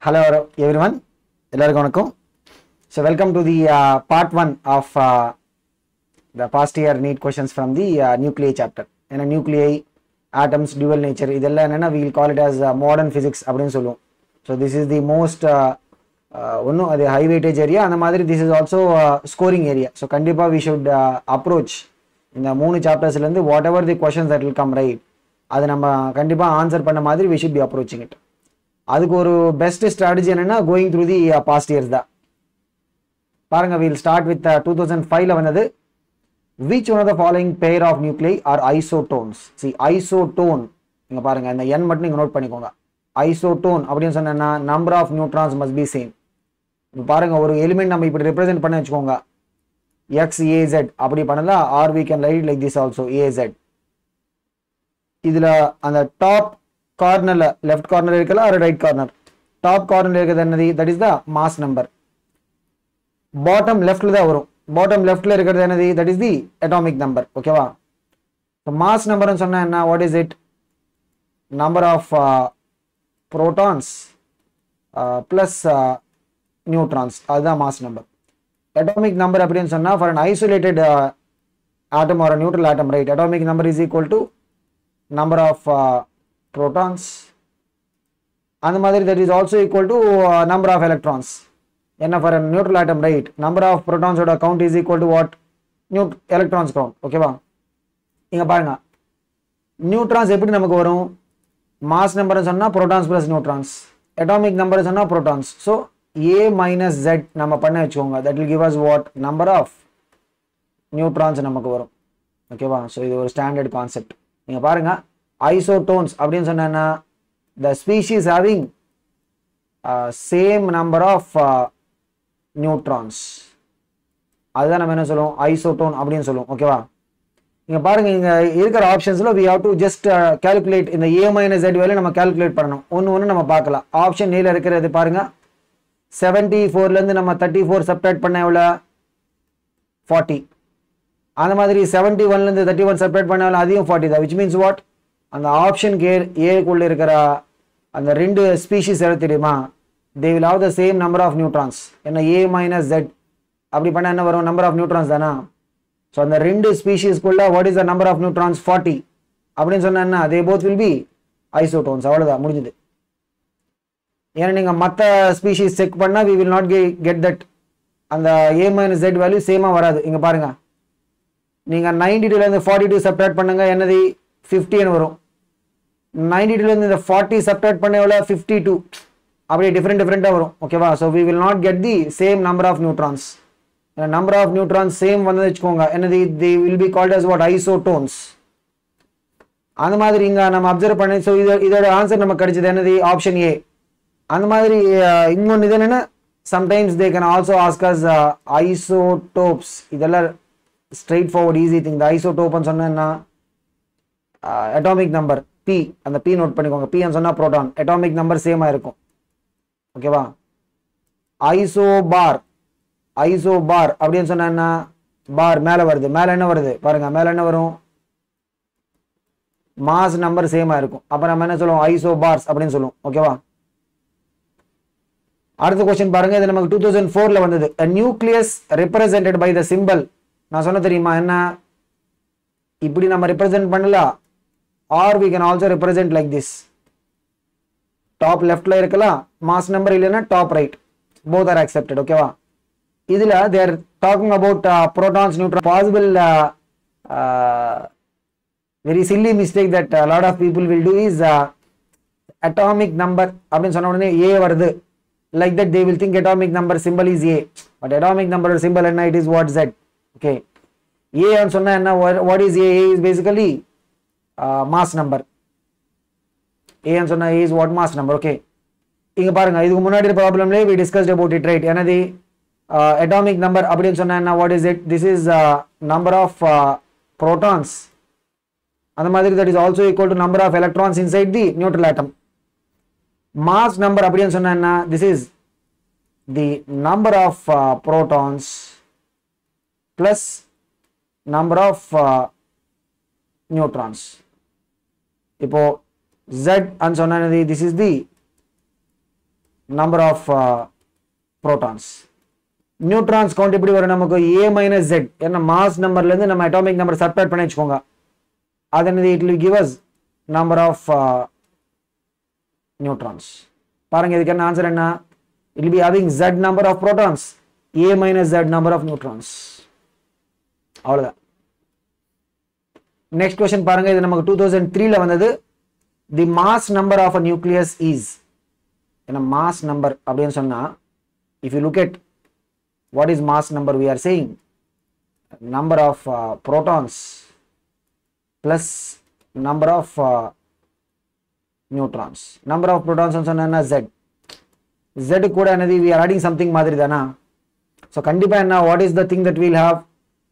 hello every everyone எல்லாருக்கும் வணக்கம் so welcome to the part one of the past year NEET questions from the nuclei chapter ஏன்னா nuclei atoms dual nature இதெல்லாம் என்னென்னா we'll call it as modern physics அப்படின்னு சொல்லுவோம் so this is the most ஒன்றும் அது high weightage area அந்த மாதிரி this is also scoring area so கண்டிப்பாக வி ஷுட் அப்ரோச் இந்த மூணு சாப்டர்ஸ்லேருந்து whatever the questions that will come right அது நம்ம கண்டிப்பாக ஆன்சர் பண்ண மாதிரி we should be approaching it அதுக்கு ஒரு பெஸ்ட் ஸ்ட்ராட்டஜி என்னன்னா going through the past years தான் பாருங்க we'll start with two thousand ஃபைவ்ல வந்தது which one of the following pair of nuclei are isotones C isotone இங்க பாருங்க இந்த என் மட்டும் நீங்க நோட் பண்ணிக்கோங்க ஐசோடோன் அப்படின்னு சொன்னா number of neutrons must be same இப்போ பாருங்க ஒரு எலிமெண்ட் நம்ம இப்படி ரெப்ரசென்ட் பண்ண வச்சுக்கோங்க எக்ஸ் ஏசெட் அப்படி பண்ணலாம் or we can write like this also A Z இதுல அந்த டாப் கார்னர்ல லெஃப்ட் கார்னர் இருக்கலாம் ஒரு ரைட் கார்னர் டாப் கார்னர் இருக்கிறது என்னது that is the mass number bottom லெஃப்ட்ல தான் வரும் பாட்டம் லெஃப்ட்ல இருக்கிறது என்னது that is the atomic number ஓகேவா மாஸ் நம்பர்னு சொன்னா என்ன what is it number of protons plus neutrons அதுதான் மாஸ் நம்பர் அட்டாமிக் நம்பர் அப்படின்னு சொன்னா for an isolated atom or a neutral atom right atomic number is equal to number of uh, protons அந்த மாதிரி that is also equal to uh, number of electrons என்ன for a neutral atom right number of protons ஓட count is equal to what neut electrons count ஓகேவா இங்க பாருங்க neutrons எப்படி நமக்கு வரும் மாஸ் நம்பர் சொன்னா protons plus neutrons atomic number சொன்னா protons so a minus z நம்ம பண்ண வச்சுக்கோங்க that will give us what number of neutrons நமக்கு வரும் ஓகேவா ஸோ இது ஒரு ஸ்டாண்டர்ட் கான்செப்ட் நீங்கள் பாருங்க ஐசோடோன்ஸ் அப்படின்னு சொன்னா the species having same number of neutrons அதுதான் நம்ம என்ன சொல்லுவோம் ஐசோட்டோன் அப்படின்னு சொல்லுவோம் ஓகேவா இங்க பாருங்க இங்க இருக்கிற ஆப்ஷன்ஸ்ல we have to just calculate இந்த ஏ மைனஸ் ஜெட் வேலையை நம்ம கால்குலேட் பண்ணணும் ஒன்று ஒன்று நம்ம பார்க்கலாம் ஆப்ஷன் ஏல இருக்கிறது பாருங்க செவன்டி ஃபோர்லேருந்து நம்ம தேர்ட்டி ஃபோர் செப்பரேட் பண்ண எவ்வளோ ஃபார்ட்டி அந்த மாதிரி செவன்டி ஒன்லேருந்து தேர்ட்டி ஒன் செப்பரேட் பண்ணாலும் அதையும் ஃபார்ட்டி தான் விச் மீன்ஸ் வாட் அந்த ஆப்ஷன் கே ஏக்குள்ள இருக்கிற அந்த ரெண்டு ஸ்பீஷிஸ் எது தெரியுமா they will have the same number of neutrons என்ன ஏ மைனஸ் ஜெட் அப்படி பண்ணால் என்ன வரும் நம்பர் ஆஃப் நியூட்ரான்ஸ் தானா ஸோ அந்த ரெண்டு ஸ்பீஷீஸ்க்குள்ள what is the number of neutrons forty அப்படின்னு சொன்னா என்ன அதே போத் வில் பி ஐசோட்டோன்ஸ் அவ்வளோதான் முடிஞ்சுது ஏன்னா நீங்கள் மற்ற ஸ்பீஷீஸ் செக் பண்ணால் we will not get that அந்த ஏ மைனஸ் ஜெட் வேல்யூ சேமாக வராது இங்கே பாருங்க நீங்கள் நைன்டி டூலேருந்து ஃபார்ட்டி டூ செப்பரேட் பண்ணுங்க என்னது ஃபிஃப்டின்னு வரும் நைன்டி டூலேருந்து இந்த ஃபார்ட்டி செப்பரேட் பண்ண எவ்வளோ ஃபிஃப்டி டூ அப்படியே டிஃப்ரெண்ட் டிஃப்ரெண்ட்டாக வரும் ஓகேவா so we will not get the same number of neutrons number of neutrons same வந்து வச்சுக்கோங்க என்னது the will be called as what isotones அந்த மாதிரி இங்கே நம்ம அப்சர்வ் பண்ணி ஸோ இது இதோட ஆன்சர் நமக்கு கிடைச்சது என்னது ஆப்ஷன் ஏ அந்த மாதிரி இன்னொன்று இது என்னென்னா sometimes they can also ask us isotopes இதெல்லாம் ஸ்ட்ரெயிட் ஃபார்வர்ட் ஈஸி திங் இந்த ஐசோடோப்னு சொன்னா அட்டாமிக் நம்பர் பி அந்த பி நோட் பண்ணிக்கோங்க பின்னு சொன்னா புரோட்டான் அட்டாமிக் நம்பர் சேமா இருக்கும் ஓகேவா ஐசோ பார் ஐசோ பார் அப்படின்னு சொன்னா என்ன பார் மேல வருது மேல என்ன வருது பாருங்க மேல என்ன வரும் மாஸ் நம்பர் சேமா இருக்கும் அப்ப நம்ம என்ன சொல்லுவோம் ஐசோ பார்ஸ் அப்படின்னு சொல்லுவோம் ஓகேவா அடுத்த கொஸ்டின் பாருங்க இது நமக்கு டூ தௌசண்ட் ஃபோர்ல வந்தது nucleus represented by the symbol நான் சொன்ன தெரியுமா என்ன இப்படி நம்ம ரெப்ரசென்ட் பண்ணல or we can also represent like this top லெஃப்ட்ல இருக்கலாம் மாஸ் நம்பர் இல்லைன்னா top right both are accepted ஓகேவா இதுல they're talking about protons neutron possible very silly mistake that lot of people will do is atomic number அப்படின்னு சொன்ன உடனே A வருது like that they will think atomic number symbol is A but atomic number symbol என்ன it is what Z okay ஏன்னு சொன்னா என்ன what is A is basically mass number ஏன்னு சொன்னா is what mass number okay இங்க பாருங்க இதுக்கு முன்னாடி ப்ராப்ளம்லேயே we discussed about it right எனது அட்டாமிக் நம்பர் அப்படின்னு சொன்னா என்ன what is it this is number of protons அந்த மாதிரி that is also equal to number of electrons inside the neutral atom mass number அப்படின்னு சொன்னா என்ன this is the number of protons plus number of uh, neutrons இப்போ z and சொன்னது this is the number of protons neutrons count எப்படி வரும் நமக்கு A minus Z ஏன்னா mass நம்பர்லேருந்து நம்ம அட்டாமிக் நம்பர் சப்ரேட் பண்ணி வச்சுக்கோங்க அது என்னது it will give us number of neutrons பாருங்க இதுக்கு என்ன ஆன்சர் என்ன it be having Z number of protons A minus Z number of neutrons அவ்வளோதான் நெக்ஸ்ட் கொஸ்டின் பாருங்க இது நமக்கு டூ தௌசண்ட் த்ரீல வந்தது the mass number of a nucleus is ஏன்னா மாஸ் நம்பர் அப்படின்னு சொன்னா if you look at what is mass number we are saying number of uh, protons plus number of uh, neutrons number of protons சொன்னா z z கூட என்னது we are adding something மாதிரி தானா so கண்டிப்பா என்ன what is the thing that we'll have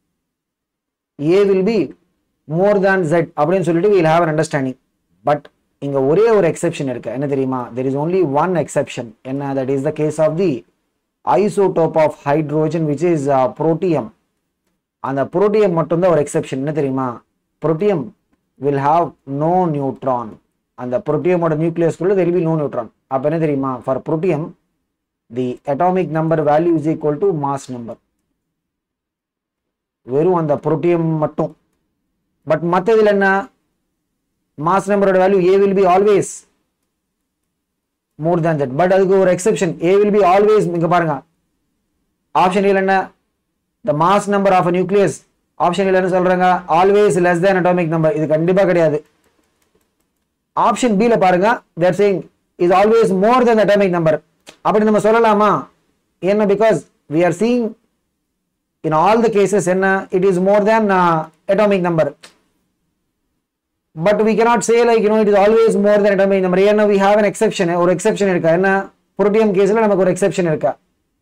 a will be more than z அப்படின்னு சொல்லிட்டு we'll have an understanding but இங்க ஒரே ஒரு எக்ஸெப்ஷன் இருக்கு என்ன தெரியுமா there is only one exception என்ன that is the case of the isotope of hydrogen which is uh, protium அந்த புரோட்டியம் மட்டும்தான் ஒரு எக்ஸெப்ஷன் என்ன தெரியுமா protium will have no neutron அந்த புரோட்டியமோட நியூக்ளியஸ்குள்ள தெர் பி நோ நியூட்ரான் அப்போ என்ன தெரியுமா for protium the atomic number value is equal to mass number வெறும் அந்த புரோட்டியம் மட்டும் பட் மற்றதில் என்ன மாஸ் நம்பரோட value A will be always more than that but அதுக்கு ஒரு exception A will be always இங்க பாருங்க ஆப்ஷன் என்ன the mass number of nucleus option என்ன சொல்றாங்க always less than atomic number இது கண்டிப்பா கிடையாது ஆப்ஷன் பில பாருங்க they're saying is always more than atomic number அப்படி நம்ம சொல்லலாமா என்ன because we are seeing in all the cases என்ன it is more than atomic number but we cannot say like you know it is always more than atomic number ஏன்னா we have an exception ஒரு exception இருக்கா என்ன protium கேஸ்ல நமக்கு ஒரு exception இருக்கா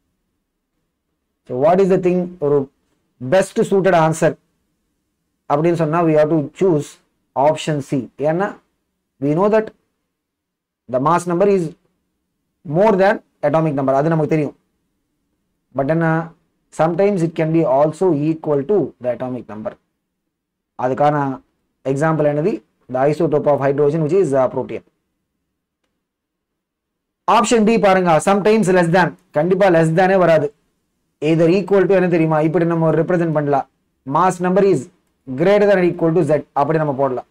so what is the thing ஒரு best suited answer அப்படின்னு சொன்னா we have to choose option C ஏன்னா we know that the mass number is more than atomic number அது நமக்கு தெரியும் பட் என்ன sometimes it can be also equal to the atomic number அதுக்கான example என்னது the isotope of hydrogen which is protium option D பாருங்க sometimes less than கண்டிப்பா less தானே வராது எதர் ஈக்குவல் டு என்ன தெரியுமா இப்படி நம்ம ரெப்ரசென்ட் பண்ணலாம் mass number is greater than equal to Z அப்படி நம்ம போடலாம்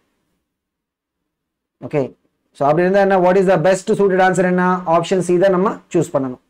ஓகே ஸோ அப்படி இருந்தால் என்ன what is the best suited answer என்ன ஆப்ஷன் சி தான் நம்ம சூஸ் பண்ணணும்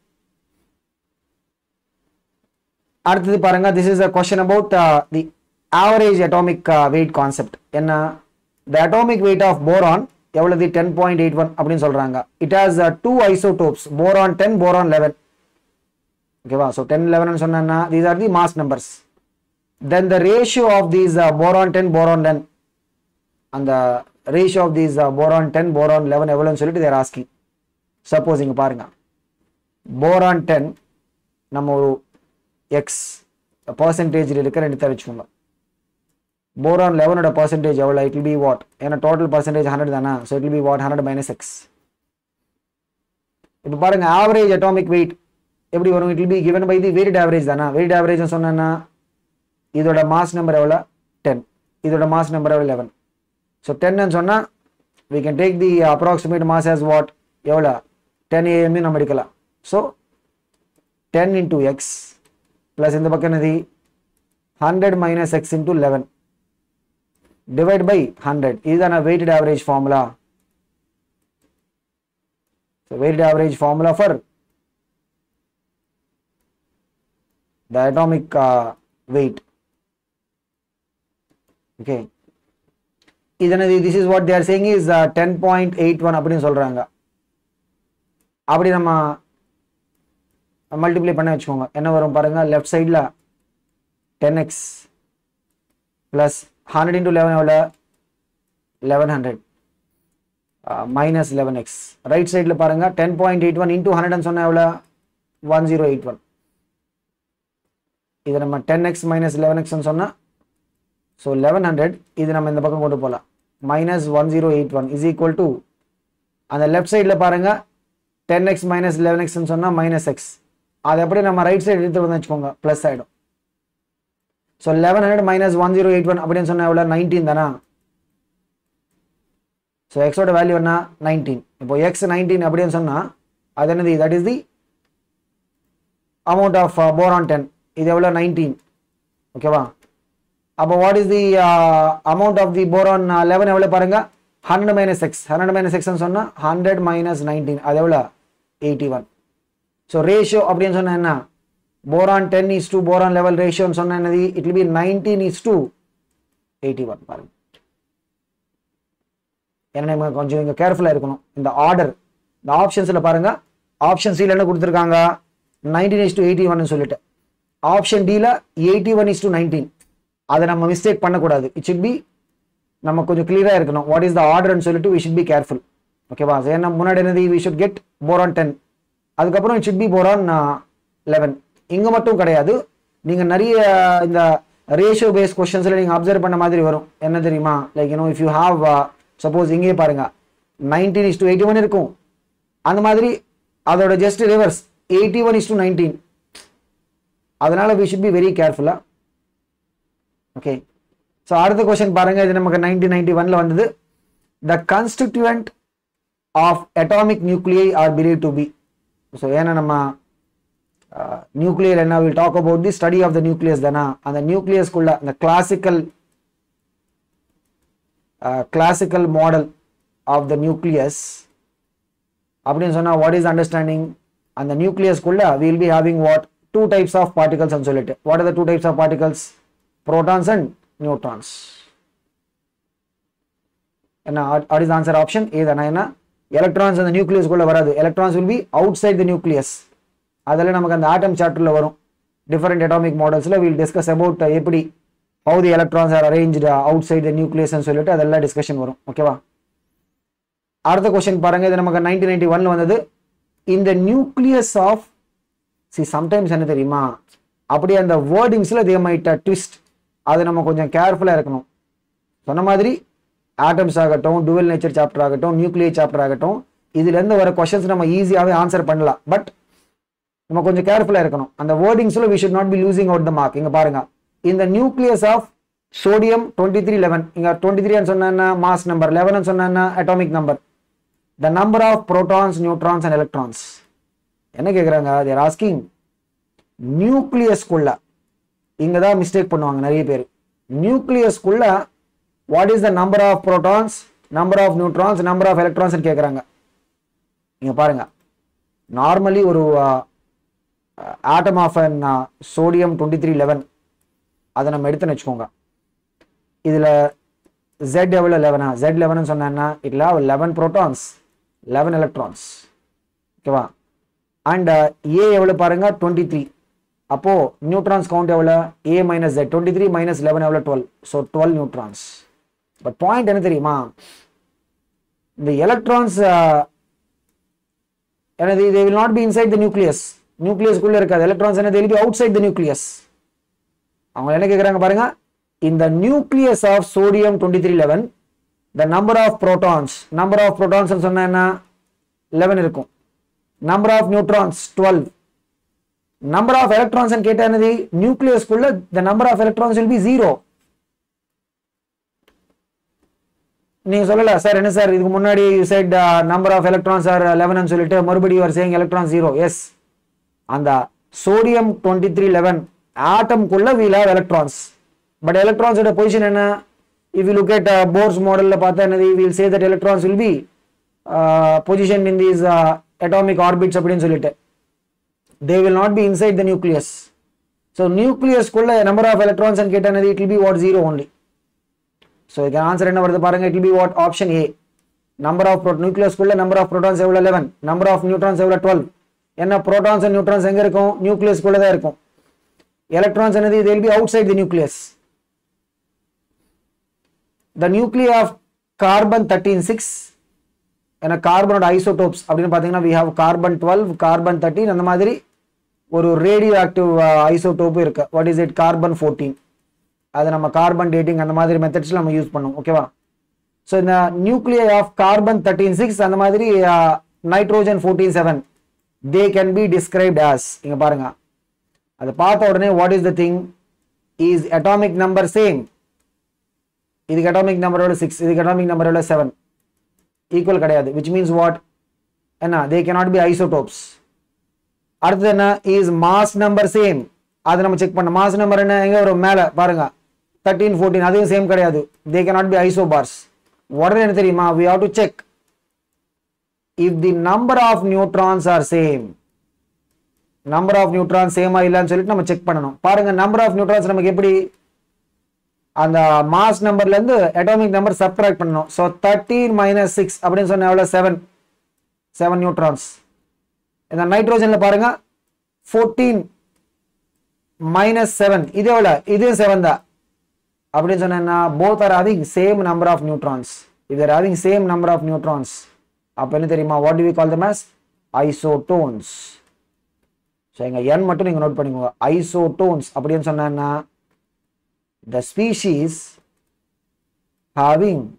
அடுத்தது பாருங்க this is a question about the average atomic weight concept என்ன the atomic weight of boron எவ்வளவு டென் பாயிண்ட் எயிட் ஒன் அப்படின்னு சொல்றாங்க it has two isotopes boron ten boron eleven ஓகேவா ஸோ டென் லெவன் சொன்னா these are the mass numbers then the ratio of these boron ten boron ten அந்த ratio of these boron ten boron eleven எவ்வளோன்னு சொல்லிட்டு they're asking suppose இங்கே பாருங்க boron ten நம்ம ஒரு X பர்சன்டேஜில் இருக்க ரெண்டு தர வச்சுக்கோங்க போரான் லெவனோட பர்சன்டேஜ் எவ்வளோ இட் பி வாட் ஏன்னா டோட்டல் பர்சன்டேஜ் ஹண்ட்ரட் தானே so it be what hundred minus x இப்போ பாருங்க ஆவரேஜ் அட்டாமிக் வெயிட் எப்படி வரும் it be given by the weight average தானே வெயிட் ஆவரேஜ் சொன்னா இதோட மாஸ் நம்பர் எவ்வளோ டென் இதோட மாஸ் நம்பர் எவ்வளோ லெவன் ஸோ டென்னு சொன்னால் we can take the approximate mass as what எவ்வளோ டென் ஏஎம்னு நம்ம எடுக்கலாம் so ten into X plus இந்த பக்கம் என்னது hundred minus x into eleven divide by hundred இதுதான weighted average formula weighted average formula for the atomic uh, weight okay இதனது this is what they are saying is uh, 10.81 அப்படின்னு சொல்றாங்க அப்படி நம்ம multiply பண்ண வச்சுக்கோங்க என்ன வரும் பாருங்க லெஃப்ட் சைடில் ten x plus hundred into eleven எவ்வளோ eleven hundred minus eleven x right சைடில் பாருங்க ten point eight one into ஹண்ட்ரட்னு சொன்னால் எவ்வளோ ஒன் ஜீரோ எயிட் ஒன் இது நம்ம டென் எக்ஸ் மைனஸ் லெவன் எக்ஸ்னு சொன்னால் ஸோ லெவன் ஹண்ட்ரட் இது நம்ம இந்த பக்கம் கொண்டு போகலாம் minus one zero eight one is equal to அந்த லெஃப்ட் சைடில் பாருங்கள் டென் எக்ஸ் மைனஸ் லெவன் எக்ஸ்னு சொன்னால் மைனஸ் எக்ஸ் அது அப்படியே நம்ம ரைட் சைடு எடுத்து வந்து வச்சுக்கோங்க ப்ளஸ் ஆகிடும் so eleven hundred minus one zero eight one அப்படின்னு சொன்னால் எவ்வளோ நைன்டீன் தானா ஸோ எக்ஸோட வேல்யூ என்ன நைன்டீன் இப்போ எக்ஸ் நைன்டீன் அப்படின்னு சொன்னால் அது என்னது that is the amount of boron ten இது எவ்வளோ நைன்டீன் ஓகேவா அப்போ what is the amount of the boron eleven எவ்வளோ பாருங்க hundred minus x hundred minus எக்ஸ்னு சொன்னால் ஹண்ட்ரட் மைனஸ் நைன்டீன் அது எவ்வளோ எயிட்டி ஒன் ஸோ ரேஷியோ அப்படின்னு சொன்னா என்ன boron ten is to boron eleven ரேஷியோன்னு சொன்னா என்னது it will be nineteen is to eighty one பாருங்க ஏன்னா நம்ம கொஞ்சம் இங்கே கேர்ஃபுல்லாக இருக்கணும் இந்த ஆர்டர் இந்த ஆப்ஷன்ஸில் பாருங்க ஆப்ஷன் சியில் என்ன கொடுத்துருக்காங்க நைன்டீன் இஸ் டு எயிட்டி ஒன்னு சொல்லிட்டு ஆப்ஷன் டியில் eighty one is to nineteen அதை நம்ம மிஸ்டேக் பண்ணக்கூடாது இட் ஷுட் பி நம்ம கொஞ்சம் கிளியராக இருக்கணும் வாட் இஸ் த ஆர்டர்னு சொல்லிட்டு வி ஷுட் பி கேர்ஃபுல் ஓகேவா ஏன்னா முன்னாடி என்னது we should get boron ten அதுக்கப்புறம் it should be boron eleven இங்கே மட்டும் கிடையாது நீங்கள் நிறைய இந்த ரேஷியோ பேஸ் கொஸ்டின்ஸில் நீங்கள் அப்சர்வ் பண்ண மாதிரி வரும் என்ன தெரியுமா like you know if you have suppose இங்கேயே பாருங்க nineteen is to eighty one இருக்கும் அந்த மாதிரி அதோட just reverse eighty one is to nineteen அதனால வி ஷுட் பி வெரி கேர்ஃபுல்லா ஓகே ஸோ அடுத்த கொஸ்டின் பாருங்க இது நமக்கு நைன்டீன் நைன்டி ஒன்ல வந்தது the constituent of atomic nuclei are believe to be so ஏன்னா நம்ம நியூக்ளியர் என்ன will talk about the study of the nucleus தானா அந்த நியூக்ளியஸ்குள்ள அந்த classical classical model of the nucleus அப்படின்னு சொன்னால் வாட் இஸ் அண்டர்ஸ்டாண்டிங் அந்த நியூக்ளியஸ்குள்ள will be having what two types of particles சொல்லிட்டு what are the two types of particles protons and neutrons என்ன what is answer option ஏதானா என்ன electrons அந்த நியூக்ளியஸ்குள்ள வராது electrons will be outside the nucleus அதில் நமக்கு அந்த ஆட்டம் சாப்டரில் வரும் டிஃபரெண்ட் அட்டாமிக் மாடல்ஸில் வில் டிஸ்கஸ் அபவுட் எப்படி how the electrons are arrange out outside the நியூக்ளியஸ்னு சொல்லிட்டு அதெல்லாம் டிஸ்கஷன் வரும் ஓகேவா அடுத்த கொஸ்டின் பாருங்க இது நமக்கு நைன்டீன் நைன்டி ஒன்ல வந்தது இந்த நியூக்ளியஸ் ஆஃப் சி சம்டைம்ஸ் என்ன தெரியுமா அப்படியே அந்த வேர்டிங்ஸில் தே மைட் ட்விஸ்ட் அது நம்ம கொஞ்சம் கேர்ஃபுல்லாக இருக்கணும் சொன்ன மாதிரி ஆட்டம்ஸ் ஆகட்டும் டுவெல் நேச்சர் சாப்டர் ஆகட்டும் நியூக்ளியர் சாப்டர் ஆகட்டும் இதுலேருந்து வர கொஷின்ஸ் நம்ம ஈஸியாகவே ஆன்சர் பண்ணலாம் பட் நம்ம கொஞ்சம் கேர்ஃபுல்லாக இருக்கணும் அந்த வேர்டிங்ஸில் we should not be losing out the mark இங்கே பாருங்க இந்த nucleus of sodium twenty three eleven இங்கே டுவெண்ட்டி த்ரீன்னு சொன்னா மாஸ் நம்பர் லெவன் சொன்னா atomic number the number of protons neutrons and electrons என்ன கேட்குறாங்க தேர் ஆஸ்கிங் நியூக்ளியஸ்குள்ள இங்கே தான் மிஸ்டேக் பண்ணுவாங்க நிறைய பேர் நியூக்ளியஸ்குள்ள what is the number of protons number of neutrons number of electrons கேட்குறாங்க இங்கே பாருங்க நார்மலி ஒரு atom of an sodium twenty three eleven அதை நம்ம எடுத்துன்னு வச்சுக்கோங்க இதில் ஜெட் எவ்வளோ லெவனா ஜெட் லெவன் சொன்னேன்னா இட்ல லெவன் ப்ரோட்டான்ஸ் லெவன் எலக்ட்ரான்ஸ் ஓகேவா அண்ட் ஏ எவ்வளோ பாருங்க டுவெண்ட்டி த்ரீ அப்போ நியூட்ரான்ஸ் கவுண்ட் எவ்வளோ A minus Z twenty three minus eleven எவ்வளோ twelve so twelve neutrons but point என்ன தெரியுமா இந்த எலக்ட்ரான்ஸ் எனது they will not be inside the nucleus நியூக்ளியஸ்குள்ள இருக்காது எலக்ட்ரான்ஸ் என்ன will be outside the nucleus அவங்க என்ன கேட்குறாங்க பாருங்க இந்த nucleus of sodium twenty three eleven the number of protons number of protons சொன்னா என்ன லெவன் இருக்கும் number of neutrons twelve number of electrons கேட்டா என்னது நியூக்ளியஸ்குள்ள the number of electrons will be zero நீங்க சொல்லல சார் என்ன சார் இதுக்கு முன்னாடி side number of electrons are eleven சொல்லிட்டு மறுபடியும் are saying electron zero yes அந்த சோடியம் டுவெண்ட்டி த்ரீ லெவன் ஆட்டம்குள்ள வீல் ஹேவ் எலக்ட்ரான்ஸ் பட் எலக்ட்ரான்ஸோட பொசிஷன் என்ன if you look at Bohr's மாடல்ல பார்த்தா என்னது will say that electrons will be position in these atomic orbits அப்படின்னு சொல்லிட்டு they will not be inside the nucleus so நியூக்ளியஸ்குள்ள number of electrons கேட்ட என்னது it will be what zero only so இதுக்கு answer என்ன வருது பாருங்க it will be what option A number of நியூக்ளியஸ்குள்ள நம்பர் ஆஃப் ப்ரோட்டான்ஸ் எவ்வளோ லெவன் நம்பர் ஆஃப் நியூட்ரான்ஸ் எவ்வளோ டுவெல் என்ன ப்ரோட்டான்ஸ் அண்ட் நியூட்ரான்ஸ் எங்க இருக்கும் நியூக்ளியஸ்குள்ள தான் இருக்கும் எலக்ட்ரான்ஸ் என்னது இது will be out side the nucleus the nuclear of carbon thirteen six ஏன்னா கார்பனோட ஐசோடோப்ஸ் அப்படின்னு பார்த்தீங்கன்னா we have carbon twelve carbon thirteen அந்த மாதிரி ஒரு ரேடியோ ஆக்டிவ் ஐசோடோப் இருக்கு what is it carbon fourteen அது நம்ம கார்பன் டேட்டிங் அந்த மாதிரி மெத்தட்ஸ்ல நம்ம யூஸ் பண்ணுவோம் ஓகேவா ஸோ இந்த nuclear of carbon thirteen six அந்த மாதிரி nitrogen fourteen seven they can be described as இங்க பாருங்க அதை பார்த்த உடனே what is the thing is atomic number same இதுக்கு அட்டாமிக் நம்பரோட சிக்ஸ் இதுக்கு அட்டாமிக் நம்பரோட செவன் ஈக்குவல் கிடையாது விச் மீன்ஸ் வாட் என்ன தே cannot பி ஐசோடோப்ஸ் அடுத்தது என்ன இஸ் மாஸ் நம்பர் சேம் அது நம்ம செக் பண்ண மாஸ் நம்பர் என்ன எங்க வரும் மேல பாருங்க தேர்ட்டீன் ஃபோர்டீன் அதுவும் சேம் கிடையாது தே cannot பி ஐசோபார்ஸ் உடனே என்ன தெரியுமா we have to check if the number of neutrons are same number of neutrons சேமா இல்லைன்னு சொல்லிட்டு நம்ம செக் பண்ணணும் பாருங்க number of neutrons நமக்கு எப்படி அந்த மாஸ் நம்பர்ல இருந்து அட்டாமிக் நம்பர் சப்ட்ராக்ட் பண்ணணும் ஸோ தேர்ட்டீன் மைனஸ் சிக்ஸ் அப்படின்னு சொன்ன எவ்வளோ செவன் செவன் நியூட்ரான்ஸ் இந்த நைட்ரோஜன்ல பாருங்க ஃபோர்டீன் மைனஸ் செவன் இது எவ்வளோ இது செவன் தான் அப்படின்னு சொன்னா both are having same number of neutrons இது are having same number of neutrons அப்போ என்ன தெரியுமா what do we call them as isotones so எங்க n மட்டும் நீங்க நோட் பண்ணிக்கோங்க ஐசோடோன்ஸ் அப்படின்னு சொன்னா the species having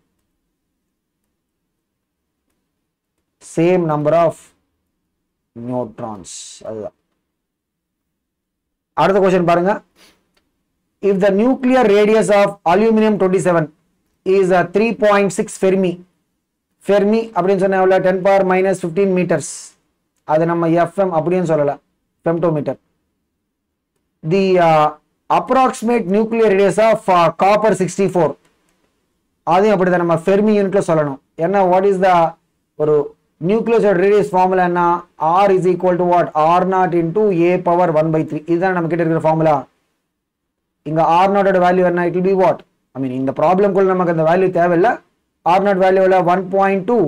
same number of neutrons அதுதான் அடுத்த கொஸ்டின் பாருங்க if the nuclear radius of aluminum 27 is a 3.6 fermi fermi அப்படின்னு சொன்ன எவ்வளோ ten power minus fifteen metres அது நம்ம எஃப்எம் அப்படின்னு சொல்லலாம் femtometre the approximate nuclear radius of copper sixty four அதையும் அப்படிதான் நம்ம ஃபெர்மி யூனிட்ல சொல்லணும் என்ன வாட் இஸ் த ஒரு நியூக்ளியஸோட ரேடியஸ் ஃபார்முலா என்ன R is equal to what R naught into A power one by three இதுதான் நம்ம கிட்ட இருக்கிற ஃபார்முலா இங்க ஆர் நாட்டோட வேல்யூ என்ன it be what I mean இந்த ப்ராப்ளம் குள்ள நமக்கு அந்த வேல்யூ தேவையில்லை ஆர் நாட் வேல்யூல ஒன் பாயிண்ட் டூ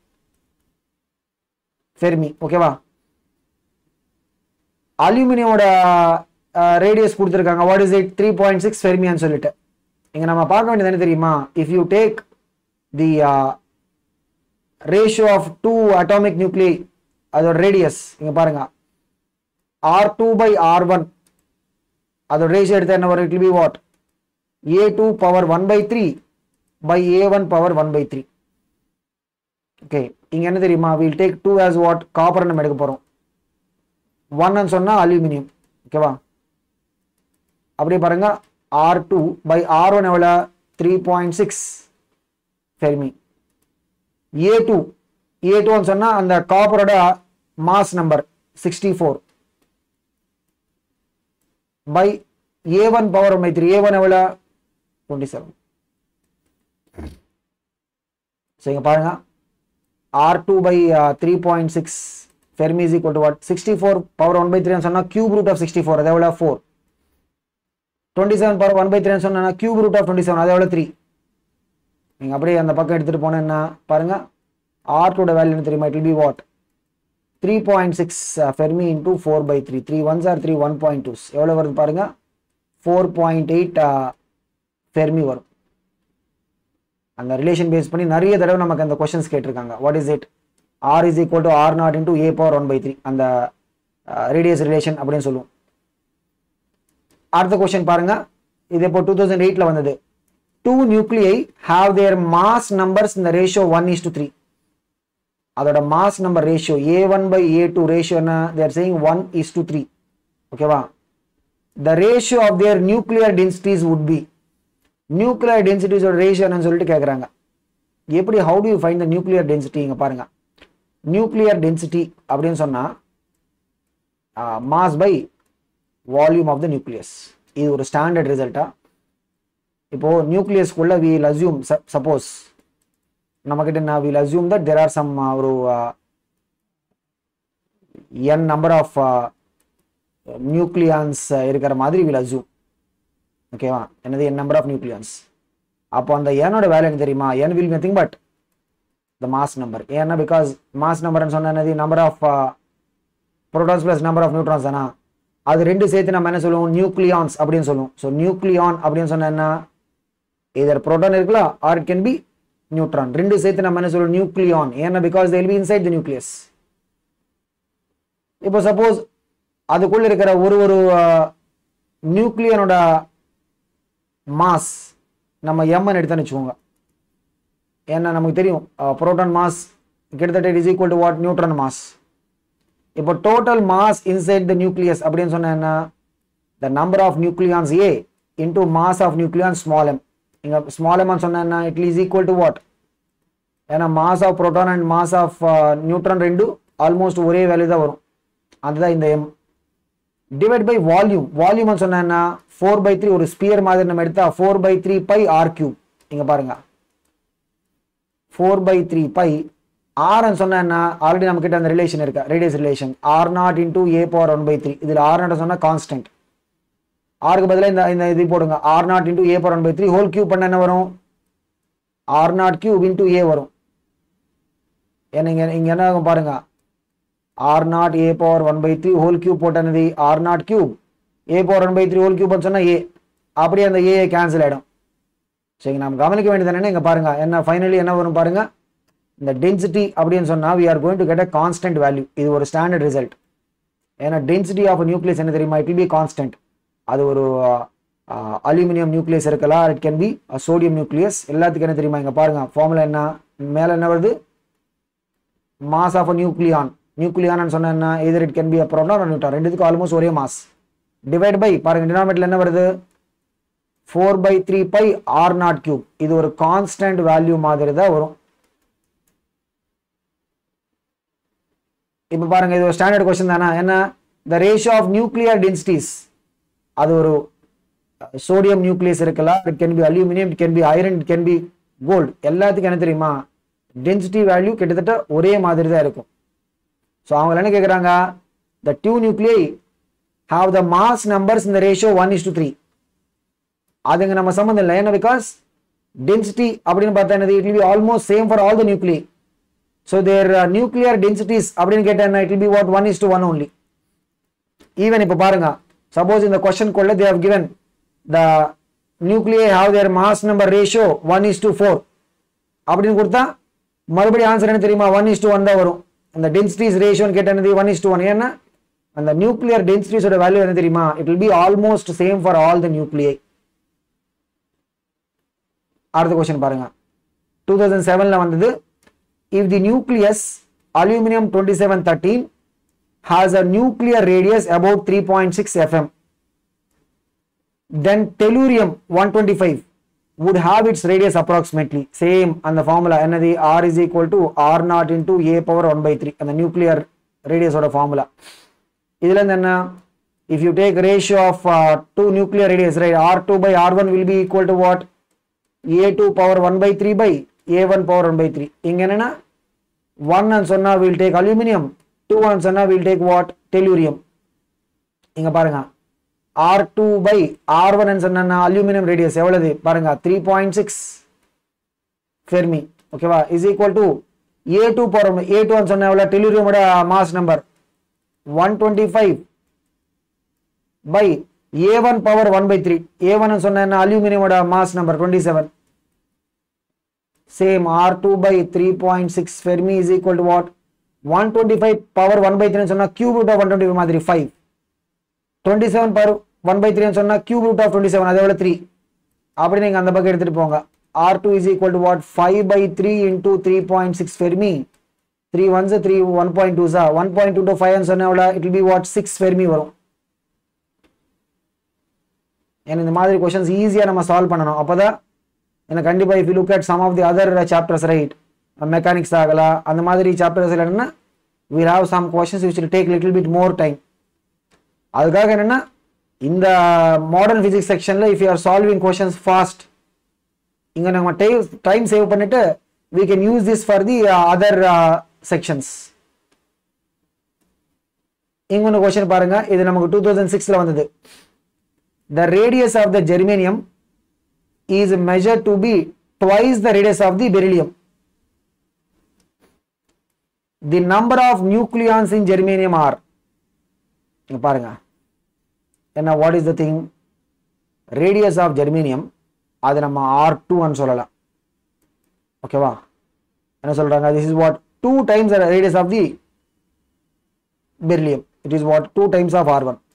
ஃபெர்மி ஓகேவா அலுமினியோட ரேடியஸ் கொடுத்துருக்காங்க what is it three point six ஃபெர்மியான்னு சொல்லிட்டு இங்க நம்ம பார்க்க வேண்டியது என்ன தெரியுமா if you take the ratio of two atomic nuclei அதோட ரேடியஸ் இங்க பாருங்க R two by R one அதோட ரேஷியோ எடுத்தா என்ன வரும் it be what A two power one by three by A one power one by three okay இங்க என்ன தெரியுமா will take two as what copper நம்ம எடுக்க போறோம் ஒன்னு சொன்னா அலுமினியம் ஓகேவா அப்படியே பாருங்க R two by R one எவ்வளோ three point six fermi A two A டூன்னு சொன்னா அந்த காப்பரோட mass number sixty four by A one power one by three A one எவ்வளோ டுவெண்ட்டி செவன் ஸோ இங்கே பாருங்க R two by three point six fermi is equal to what sixty four power one by three சொன்னா cube root of sixty four அது எவ்வளோ four twenty seven power one by three சொன்னா cube root of twenty seven அது எவ்வளோ three நீங்கள் அப்படியே அந்த பக்கம் எடுத்துகிட்டு போனேன்னா பாருங்க ஆர் டூட வேல்யூ தெரியுமா it be what three point six fermi into four by three three ones are three one point twos எவ்வளோ வருது பாருங்க ஃபோர் பாயிண்ட் எயிட் ஃபெர்மி வரும் அந்த ரிலேஷன் பேஸ் பண்ணி நிறைய தடவை நமக்கு அந்த கொஷின்ஸ் கேட்டிருக்காங்க what is it R is equal to R naught into A power one by three அந்த ரேடியஸ் ரிலேஷன் அப்படின்னு சொல்லுவோம் அடுத்த கொஸ்டின் பாருங்க இது இப்போ டூ தௌசண்ட் எயிட்ல வந்தது two nuclei have their mass numbers இந்த ratio one is to three அதோட mass number ratio A one by A two ratio என்ன they're saying one is to three ஓகேவா the ratio of their nuclear densities would be nuclear டென்சிட்டிஸோட ratio என்னன்னு சொல்லிட்டு கேட்குறாங்க எப்படி how do you find the nuclear density இங்கே பாருங்க nuclear density அப்படின்னு சொன்னால் mass by volume of the nucleus இது ஒரு ஸ்டாண்டர்ட் ரிசல்ட்டா இப்போ நியூக்ளியஸ்க்குள்ள வீல் அசியூம் சப்போஸ் நம்மக்கிட்ட நான் we'll assume that there are some ஒரு என் நம்பர் ஆஃப் நியூக்ளியான்ஸ் இருக்கிற மாதிரி வீல் அசியூம் ஓகேவா என்னது என் நம்பர் ஆஃப் நியூக்ளியான்ஸ் அப்போ அந்த என்னோட வேலை என்ன தெரியுமா என் will nothing but the mass number ஏன்னா பிகாஸ் மாஸ் நம்பர்னு சொன்ன என்னது number of protons plus number of neutrons தானா அது ரெண்டு சேர்த்து நம்ம என்ன சொல்லுவோம் நியூக்ளியான்ஸ் அப்படின்னு சொல்லுவோம் ஸோ நியூக்ளியான் அப்படின்னு சொன்னா என்ன இதர் ப்ரோட்டான் இருக்கலாம் or it can be neutron ரெண்டு சேர்த்து நம்ம என்ன சொல்லுவோம் நியூக்ளியான் ஏன்னா because they'll be inside the nucleus இப்போ சப்போஸ் அதுக்குள்ள இருக்கிற ஒரு ஒரு நியூக்ளியனோட மாஸ் நம்ம எம்என் எடுத்தோன்னு வச்சுக்கோங்க ஏன்னா நமக்கு தெரியும் புரோட்டான் மாஸ் கிட்டத்தட்ட it is equal to what neutron mass இப்போ total mass inside the nucleus அப்படின்னு சொன்னா என்ன the number of nucleons A into mass of nucleon small m இங்க ஸ்மால் எம் சொன்னா என்ன it is equal to what ஏன்னா mass of proton and mass of neutron ரெண்டு almost ஒரே value தான் வரும் அதுதான் இந்த m divide by volume volume சொன்னா ஃபோர் பை த்ரீ ஒரு ஸ்பியர் மாதிரி நம்ம எடுத்தா four by three by R cube இங்க பாருங்க ஃபோர் பை த்ரீ பை ஆர்ன்னு சொன்னா ஆல்ரெடி நம்ம கிட்ட அந்த ரிலேஷன் இருக்கு radius relation r naught into A power one by three இதில் ஆர் நாட் சொன்னா கான்ஸ்டன்ட் ஆருக்கு பதிலாக இந்த இந்த இது போடுங்க r naught into A power one by three whole cube பண்ண என்ன வரும் r naught cube into A வரும் ஏன்னா இங்க இங்க என்ன ஆகும் பாருங்க R naught A power one by three whole cube போட்டனது r naught cube A power one by three whole cube சொன்னா ஏ அப்படியே அந்த ஏ கேன்சல் ஆயிடும் சரி நம்ம கவனிக்க வேண்டியது என்னன்னா இங்க பாருங்க என்ன ஃபைனலி என்ன வரும் பாருங்க இந்த டென்சிட்டி அப்படின்னு சொன்னா we are going to get a constant value இது ஒரு ஸ்டாண்டர்ட் ரிசல்ட் ஏன்னா டென்சிட்டி ஆஃப் நியூக்ளியஸ் என்ன தெரியுமா இட் will be கான்ஸ்டன்ட் அது ஒரு அலுமினியம் நியூக்ளியஸ் இருக்கலாம் it can be sodium nucleus எல்லாத்துக்கும் என்ன தெரியுமா இங்க பாருங்க ஃபார்முலா என்ன மேல என்ன வருது மாஸ் ஆஃப் நியூக்ளியான் நியூக்ளியான்னு சொன்னா என்ன either it can be a proton neutron ரெண்டுத்துக்கும் ஆல்மோஸ்ட் ஒரே மாஸ் டிவைட் பை பாருங்க டினாமினேட்டர் என்ன வருது four by three by R naught cube இது ஒரு கான்ஸ்டன்ட் வேல்யூ மாதிரி தான் வரும் இப்போ பாருங்க இது ஒரு ஸ்டாண்டர்ட் கொஸ்டின் தானே என்ன the ratio of nuclear densities அது ஒரு சோடியம் நியூக்ளியஸ் இருக்கலாம் it can be aluminium it can be iron it can be gold எல்லாத்துக்கும் என்ன தெரியுமா டென்சிட்டி வேல்யூ கிட்டத்தட்ட ஒரே மாதிரி தான் இருக்கும் ஸோ அவங்க என்ன கேட்குறாங்க the two nuclei have the mass numbers இந்த ratio one is to three அதுங்க நம்ம சம்மந்தம் இல்லை ஏன்னா பிகாஸ் டென்சிட்டி அப்படின்னு பார்த்தா என்னது it will be almost same for all the nuclei so their nuclear densities அப்படின்னு கேட்டா it will be what one is to one only even இப்போ பாருங்க சப்போஸ் இந்த கொஸ்டின் கொள்ள they have given the nuclei have their mass number ratio one is to four அப்படின்னு கொடுத்தா மறுபடியும் answer என்ன தெரியுமா ஒன் இஸ் டு ஒன் தான் வரும் அந்த டென்சிட்டிஸ் ரேஷியோன்னு கேட்டது ஒன் இஸ் டு ஒன் ஏன்னா அந்த நியூக்ளியர் டென்சிட்டிஸோட வேல்யூ என்ன தெரியுமா it will be almost same for all the nuclei அடுத்த கொஸ்டின் பாருங்க டூ தௌசண்ட் செவன்ல வந்தது if the nucleus aluminium twenty seven thirteen has a nuclear radius about three point six fm then tellurium one twenty five would have its radius approximately same அந்த formula என்னது r is equal to r naught into a power 1 by 3 அந்த nuclear ரேடியஸோட formula இதுல இருந்து என்ன if you take ratio of uh, two nuclear radius right r2 by r1 will be equal to what a2 power 1 by 3 by a1 power 1 by 3 இங்க என்னன்னா 1 ன்னு சொன்னா we'll take aluminum 2 ன்னு சொன்னா we'll take what tellurium இங்க பாருங்க R2 by R1 ன்னு சொன்னா அலுமினியம் ரேடியஸ் எவ்வளவு பாருங்க 3.6 ஃபெர்மி ஓகேவா is equal to A two power A two சொன்ன எவ்வளவு டெலிரியோட mass number one twenty five by A one power one by three A one சொன்ன அலுமினியமோட mass number twenty seven same r two by three point six fermi is equal to what one twenty five power one by three சொன்னா cube root of one twenty மாதிரி five twenty seven power one by த்ரீன்னு சொன்னா cube root of twenty seven அது எவ்வளோ three அப்படி நீங்கள் அந்த பக்கம் எடுத்துகிட்டு போங்க r two is equal to what five by three into three point six fermi three ones three one point two சா one point two two five சொன்ன எவ்வளோ it will be what six fermi வரும் ஏன்னா இந்த மாதிரி questions ஈஸியாக நம்ம solve பண்ணணும் அப்போ தான் எனக்கு கண்டிப்பாக if you look at some of the other chapters right mechanics ஆகலாம் அந்த மாதிரி சாப்டர்ஸ் என்னன்னா will have some questions which will take little bit more time அதுக்காக என்னன்னா இந்த மாடர்ன் ஃபிசிக்ஸ் செக்ஷனில் if you are solving questions fast இங்கே நம்ம டைம் டைம் சேவ் பண்ணிட்டு we can use this for the uh, other uh, sections இங்க ஒன்று question பாருங்க இது நமக்கு டூ தௌசண்ட் சிக்ஸ்ல வந்தது the radius of the germanium is measure to be twice the radius of the beryllium the number of nucleons in germanium are பாருங்க என்ன what is the thing radius of germanium அது நம்ம r டூன்னு சொல்லலாம் ஓகேவா என்ன சொல்றாங்க this is what two times radius of the beryllium it is what two times of r one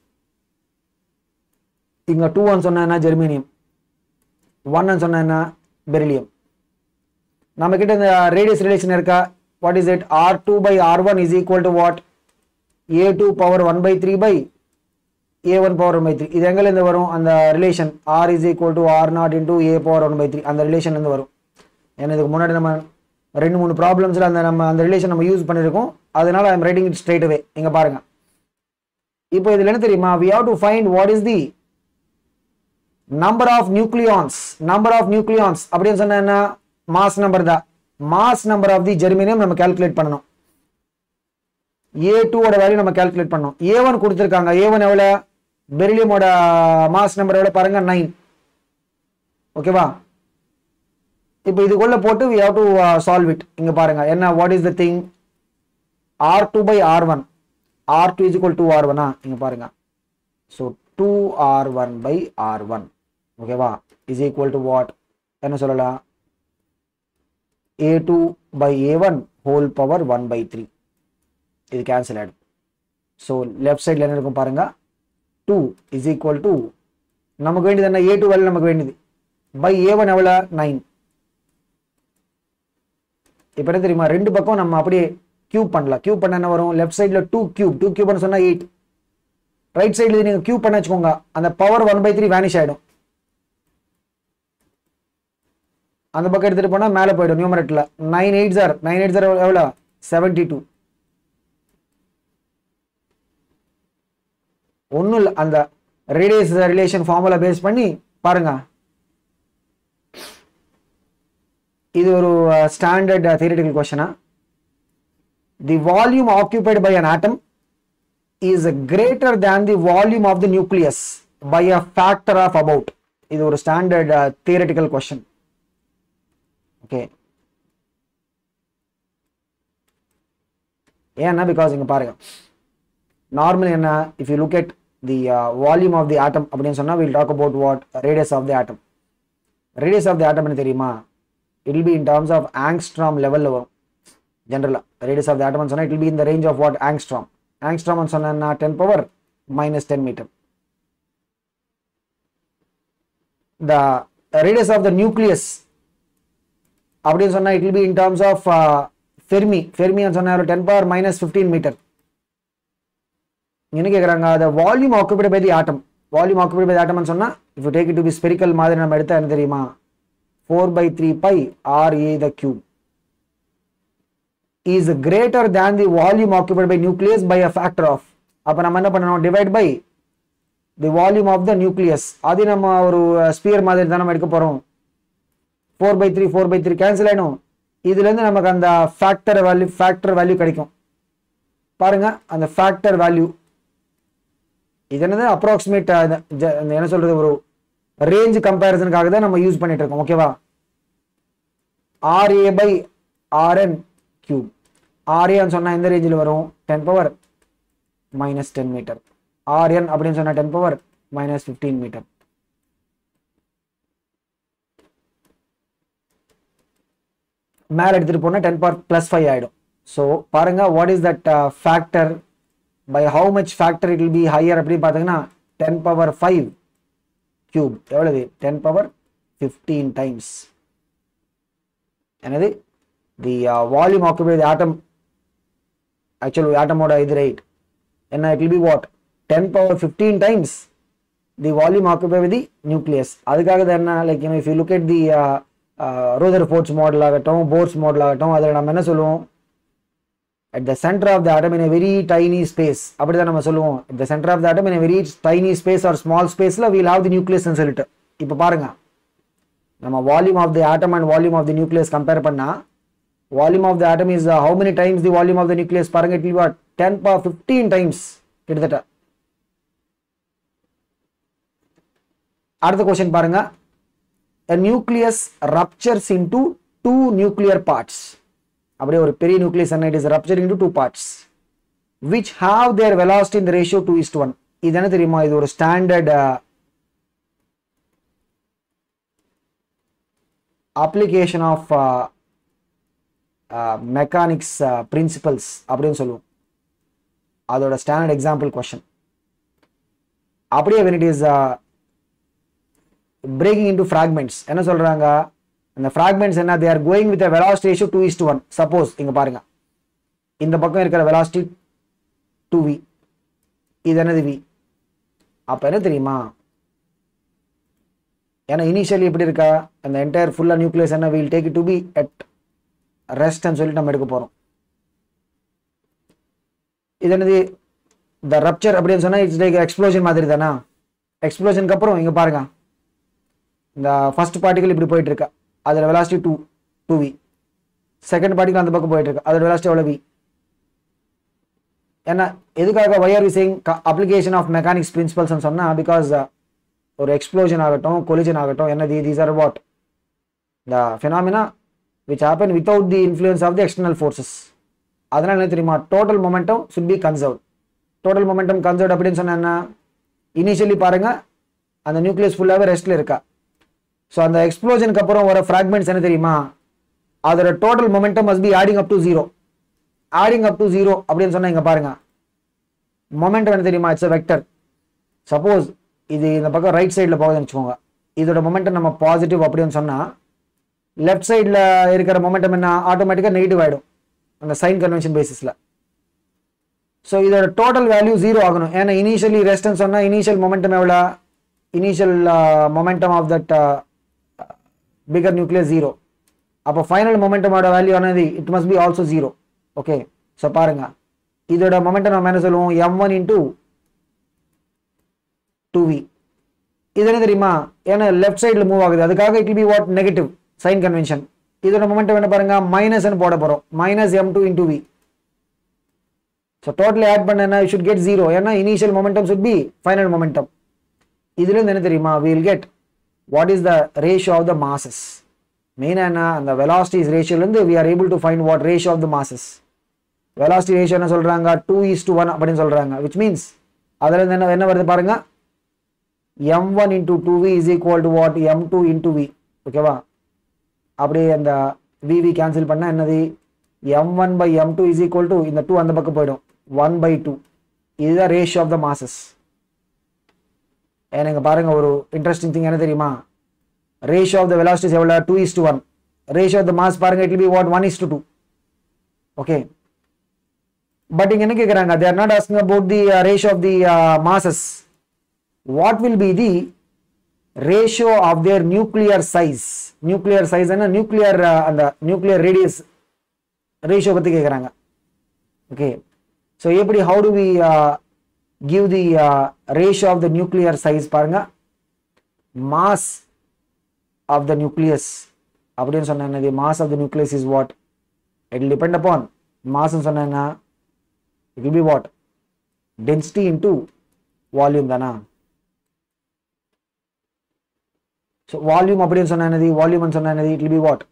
இங்க டூ ஒன் சொன்னா ஜெர்மேனியம் ஒன் சொன்னா என்ன பெரிலியம் நம்ம கிட்ட இந்த ரேடியஸ் ரிலேஷன் இருக்கா what is it r two by R one is equal to what A two power one by three by A one power one by three இது எங்கேருந்து வரும் அந்த relation R is equal to R naught into A power one by three அந்த ரிலேஷன்லேருந்து வரும் ஏன்னா இதுக்கு முன்னாடி நம்ம ரெண்டு மூணு ப்ராப்ளம்ஸில் அந்த நம்ம அந்த ரிலேஷன் நம்ம யூஸ் பண்ணியிருக்கோம் அதனால I'm writing it straight away இங்கே பாருங்க இப்போ இதில் என்ன தெரியுமா we have to find what is the number of nucleons number of nucleons அப்படின்னு சொன்னா என்ன மாஸ் நம்பர் தான் mass number of the germanium நம்ம கால்குலேட் பண்ணணும் ஏ டூவோட வேல்யூ நம்ம கால்குலேட் பண்ணோம் ஏ ஒன் கொடுத்துருக்காங்க ஏ ஒன் எவ்வளோ பெரிலியமோட மாஸ் நம்பர் எவ்வளோ பாருங்க நைன் ஓகேவா இப்போ இதுக்குள்ள போட்டு we have to solve it இங்க பாருங்க என்ன what is the thing r two by R one R two is equal to r ஒன்னா இங்க பாருங்க so two r one by R one ஓகேவா இஸ் ஈக்குவல் டு வாட் என்ன சொல்லலாம் A two by A one whole power one by three இது cancel ஆகிடும் so left சைடில் என்ன இருக்கும் பாருங்க டூ இஸ் ஈக்குவல் டு நமக்கு வேண்டியது என்ன ஏ டூ வேல்யூ நமக்கு வேண்டியது பை ஏ ஒன் எவ்வளோ நைன் இப்போ என்ன தெரியுமா ரெண்டு பக்கம் நம்ம அப்படியே கியூப் பண்ணலாம் கியூப் பண்ண என்ன வரும் லெஃப்ட் சைடில் டூ கியூப் டூ கியூப்னு சொன்னால் எயிட் ரைட் சைடில் நீங்கள் கியூப் பண்ண வச்சுக்கோங்க அந்த power one by three vanish ஆகிடும் அந்த பக்கம் எடுத்துகிட்டு போனால் மேலே போயிடும் நியூமரேட்டில் nine eight sir nine eight sir எவ்வளோ செவன்டி டூ ஒன்றும் இல்லை அந்த ரேடியஸ் ரிலேஷன் ஃபார்முலா பேஸ் பண்ணி பாருங்க இது ஒரு ஸ்டாண்டர்ட் தியரிட்டிக்கல் கொஸ்டினா the volume occupied by an atom is greater than the volume of the nucleus by a factor of about இது ஒரு ஸ்டாண்டர்ட் தியரிட்டிக்கல் கொஸ்டின் ஓகே ஏன்னா பிகாஸ் இங்க பாருங்க நார்மல் என்ன if you look at the volume of the atom அப்படின்னு சொன்னா will talk about what radius of the atom radius of the atom என்ன தெரியுமா it will be in terms of angstrom லெவலில் வரும் ஜென்ரலாக ரேடியஸ் ஆஃப் தி ஆட்டம் சொன்னால் it will be in the range of what angstrom angstrom சொன்னா ten power minus ten metre the radius of the nucleus அப்படின்னு சொன்னா it will be in terms of fermi ஃபெர்மின்னு சொன்னா ten power minus fifteen metre என்ன கேட்குறாங்க அந்த volume occupied by the atom volume occupied by ஆட்டம்னு சொன்னா if take it to be spherical மாதிரி நம்ம எடுத்தா என்ன தெரியுமா four by three by r A the cube is greater than the volume occupied by nucleus by a factor of அப்போ நம்ம என்ன பண்ணணும் divide by the volume of the nucleus அது நம்ம ஒரு ஸ்பியர் மாதிரி தான் நம்ம எடுக்க போகிறோம் four by three four by three cancel ஆகிடும் இதுலேருந்து நமக்கு அந்த ஃபேக்டர் வேல்யூ ஃபேக்டர் வேல்யூ கிடைக்கும் பாருங்க அந்த ஃபேக்டர் வேல்யூ இது என்னது அப்ராக்சிமேட் என்ன சொல்றது ஒரு ரேஞ்ச் கம்பேரிசனுக்காக தான் நம்ம யூஸ் பண்ணிட்டு இருக்கோம் ஓகேவா ஆர்ஏ பை ஆர்என் கியூப் ஆர்ஏன்னு சொன்னா எந்த ரேஞ்சில் வரும் ten power minus ten metre r N அப்படின்னு சொன்னா ten power minus fifteen metre மேலே எடுத்துட்டு போனால் டென் பவர் ப்ளஸ் ஃபைவ் ஆகிடும் ஸோ பாருங்க what is that factor by how much factor it will be higher அப்படின்னு பார்த்தீங்கன்னா டென் பவர் ஃபைவ் கியூப் எவ்வளவு டென் பவர் ஃபிஃப்டீன் டைம்ஸ் என்னது the volume occupy the atom actual ஆட்டமோட இது right என்ன it will be what ten power fifteen times the volume occupy with the nucleus அதுக்காக தான் என்ன like you know if you look at the Rutherford's model ஆகட்டும் Bohr's model ஆகட்டும் அதில் நம்ம என்ன சொல்லுவோம் at the centre of the atom in very tiny space அப்படி தான் நம்ம சொல்லுவோம் at the center of the atom in a very tiny space or small spaceல we'll have the nucleus ன்னு சொல்லிட்டு இப்போ பாருங்க நம்ம volume of the atom and volume of the nucleus compare பண்ணா volume of the atom is how many times the volume of the nucleus பாருங்க it will what ten power fifteen times கிட்டத்தட்ட அடுத்த question பாருங்க a nucleus ruptures into two nuclear parts அப்படியே ஒரு பெரிய nucleus என்ன it is rupturing to two parts which have their velocity இந்த ratio two is to one இது என்ன தெரியுமா இது ஒரு standard application of mechanics principles அப்படின்னு சொல்லுவோம் அதோட ஸ்டாண்டர்ட் எக்ஸாம்பிள் கொஷன் அப்படியே when it is uh, breaking into fragments என்ன சொல்றாங்க அந்த fragments என்ன they are going with a velocity ratio 2 is to 1 suppose இங்க பாருங்க இந்த பக்கம் இருக்கிற velocity 2v இது என்னது v அப்ப என்ன தெரியுமா ஏன்னா இனிஷியலி எப்படி இருக்கா அந்த என்டையர் ஃபுல்லா நியூக்ளியஸ் என்ன will take it to be at ரெஸ்ட்னு சொல்லிட்டு நம்ம எடுக்க போகிறோம் இது என்னது த ரப்சர் அப்படின்னு சொன்னால் இட்ஸ் லைக் எக்ஸ்ப்ளோஷன் மாதிரி தானா எக்ஸ்ப்ளோஷனுக்கு அப்புறம் இங்கே பாருங்க இந்த ஃபர்ஸ்ட் பார்ட்டிகல் இப்படி போயிட்டு இருக்கு அதில் velocity two two V second particle அந்த பக்கம் போயிட்டு இருக்கு அதோட வெலாசிட்டி எவ்வளோ வி ஏன்னா எதுக்காக why are we using application of mechanics பிரின்சிபல்ஸ்னு சொன்னால் பிகாஸ் ஒரு எக்ஸ்ப்ளோஷன் ஆகட்டும் கொலிஜன் ஆகட்டும் என்னது these are what the phenomena which happen without the influence of the external forces அதனால என்ன தெரியுமா total momentum should be conserve total momentum conserve அப்படின்னு சொன்னா என்ன இனிஷியலி பாருங்க அந்த நியூக்ளியஸ் ஃபுல்லாகவே ரெஸ்ட்ல இருக்கா ஸோ அந்த எக்ஸ்ப்ளோஷனுக்கு அப்புறம் வர ஃப்ராக்மெண்ட்ஸ் என்ன தெரியுமா அதோட total momentum must be adding up to zero adding up to zero அப்படின்னு சொன்னா இங்க பாருங்க மொமெண்டம் என்ன தெரியுமா இட்ஸ் வெக்டர் சப்போஸ் இது இந்த பக்கம் ரைட் சைடில் போகுதுன்னு வச்சுக்கோங்க இதோட மொமெண்டம் நம்ம பாசிட்டிவ் அப்படின்னு சொன்னா லெஃப்ட் சைடில் இருக்கிற மொமெண்டம் என்ன ஆட்டோமேட்டிக்காக நெகட்டிவ் ஆகிடும் அந்த சைன் கன்வென்ஷன் பேசிஸில் ஸோ இதோட டோட்டல் வேல்யூ ஜீரோ ஆகணும் ஏன்னா இனிஷியலி ரெஸ்ட்னு சொன்னால் இனிஷியல் மொமெண்டம் எவ்வளோ initial momentum of that bigger nucleus zero அப்போ ஃபைனல் மொமெண்டமோட வேல்யூ ஆனது it must be also zero okay so பாருங்க இதோட மொமெண்டம் நம்ம என்ன சொல்லுவோம் M one into two V இது என்ன தெரியுமா ஏன்னா லெஃப்ட் சைடில் மூவ் ஆகுது அதுக்காக it be what negative sign convention இதோட மொமெண்டம் என்ன பாருங்க மைனஸ்னு போட போகிறோம் minus M two into V so totally add பண்ண யூ ஷுட் கெட் ஜீரோ ஏன்னா initial momentum should be final momentum இதுலேருந்து என்ன தெரியுமா will get what is the ratio of the masses மெயினாக என்ன அந்த வெலாசிட்டிஸ் ரேஷியோலேருந்து we are able to find what ratio of the masses velocity ratio என்ன சொல்கிறாங்க டூ இஸ் டு ஒன் அப்படின்னு சொல்கிறாங்க விச் மீன்ஸ் அதுலேருந்து என்ன என்ன வருது பாருங்க M one into two V is equal to what M two into V ஓகேவா அப்படியே அந்த விவி கேன்சல் பண்ணால் என்னது M one by M two is equal to இந்த டூ அந்த பக்கம் போயிடும் ஒன் பை டூ இதுதான் ரேஷியோ ஆஃப் த மாசஸ் எனக்கு பாருங்க ஒரு இன்ட்ரெஸ்டிங் திங் என்ன தெரியுமா ரேஷியோ ஆஃப் த வெலாசிட்டிஸ் எவ்வளோ two is to one ratio of the mass பாருங்க it be what one is to two okay but இங்க என்ன கேட்குறாங்க they're not asking about the ratio of the masses what will be the ratio of their nuclear size nuclear size என்ன nuclear அந்த nuclear radius ratio பற்றி கேட்குறாங்க okay so எப்படி how do we give the ratio of the nuclear size பாருங்க mass of the nucleus அப்படின்னு சொன்ன என்னது mass of the nucleus is what it depend upon மாஸ்ன்னு சொன்னாங்க it will be what density into volume தானா so volume அப்படின்னு சொன்ன என்னது வால்யூம்னு சொன்ன என்னது it will be what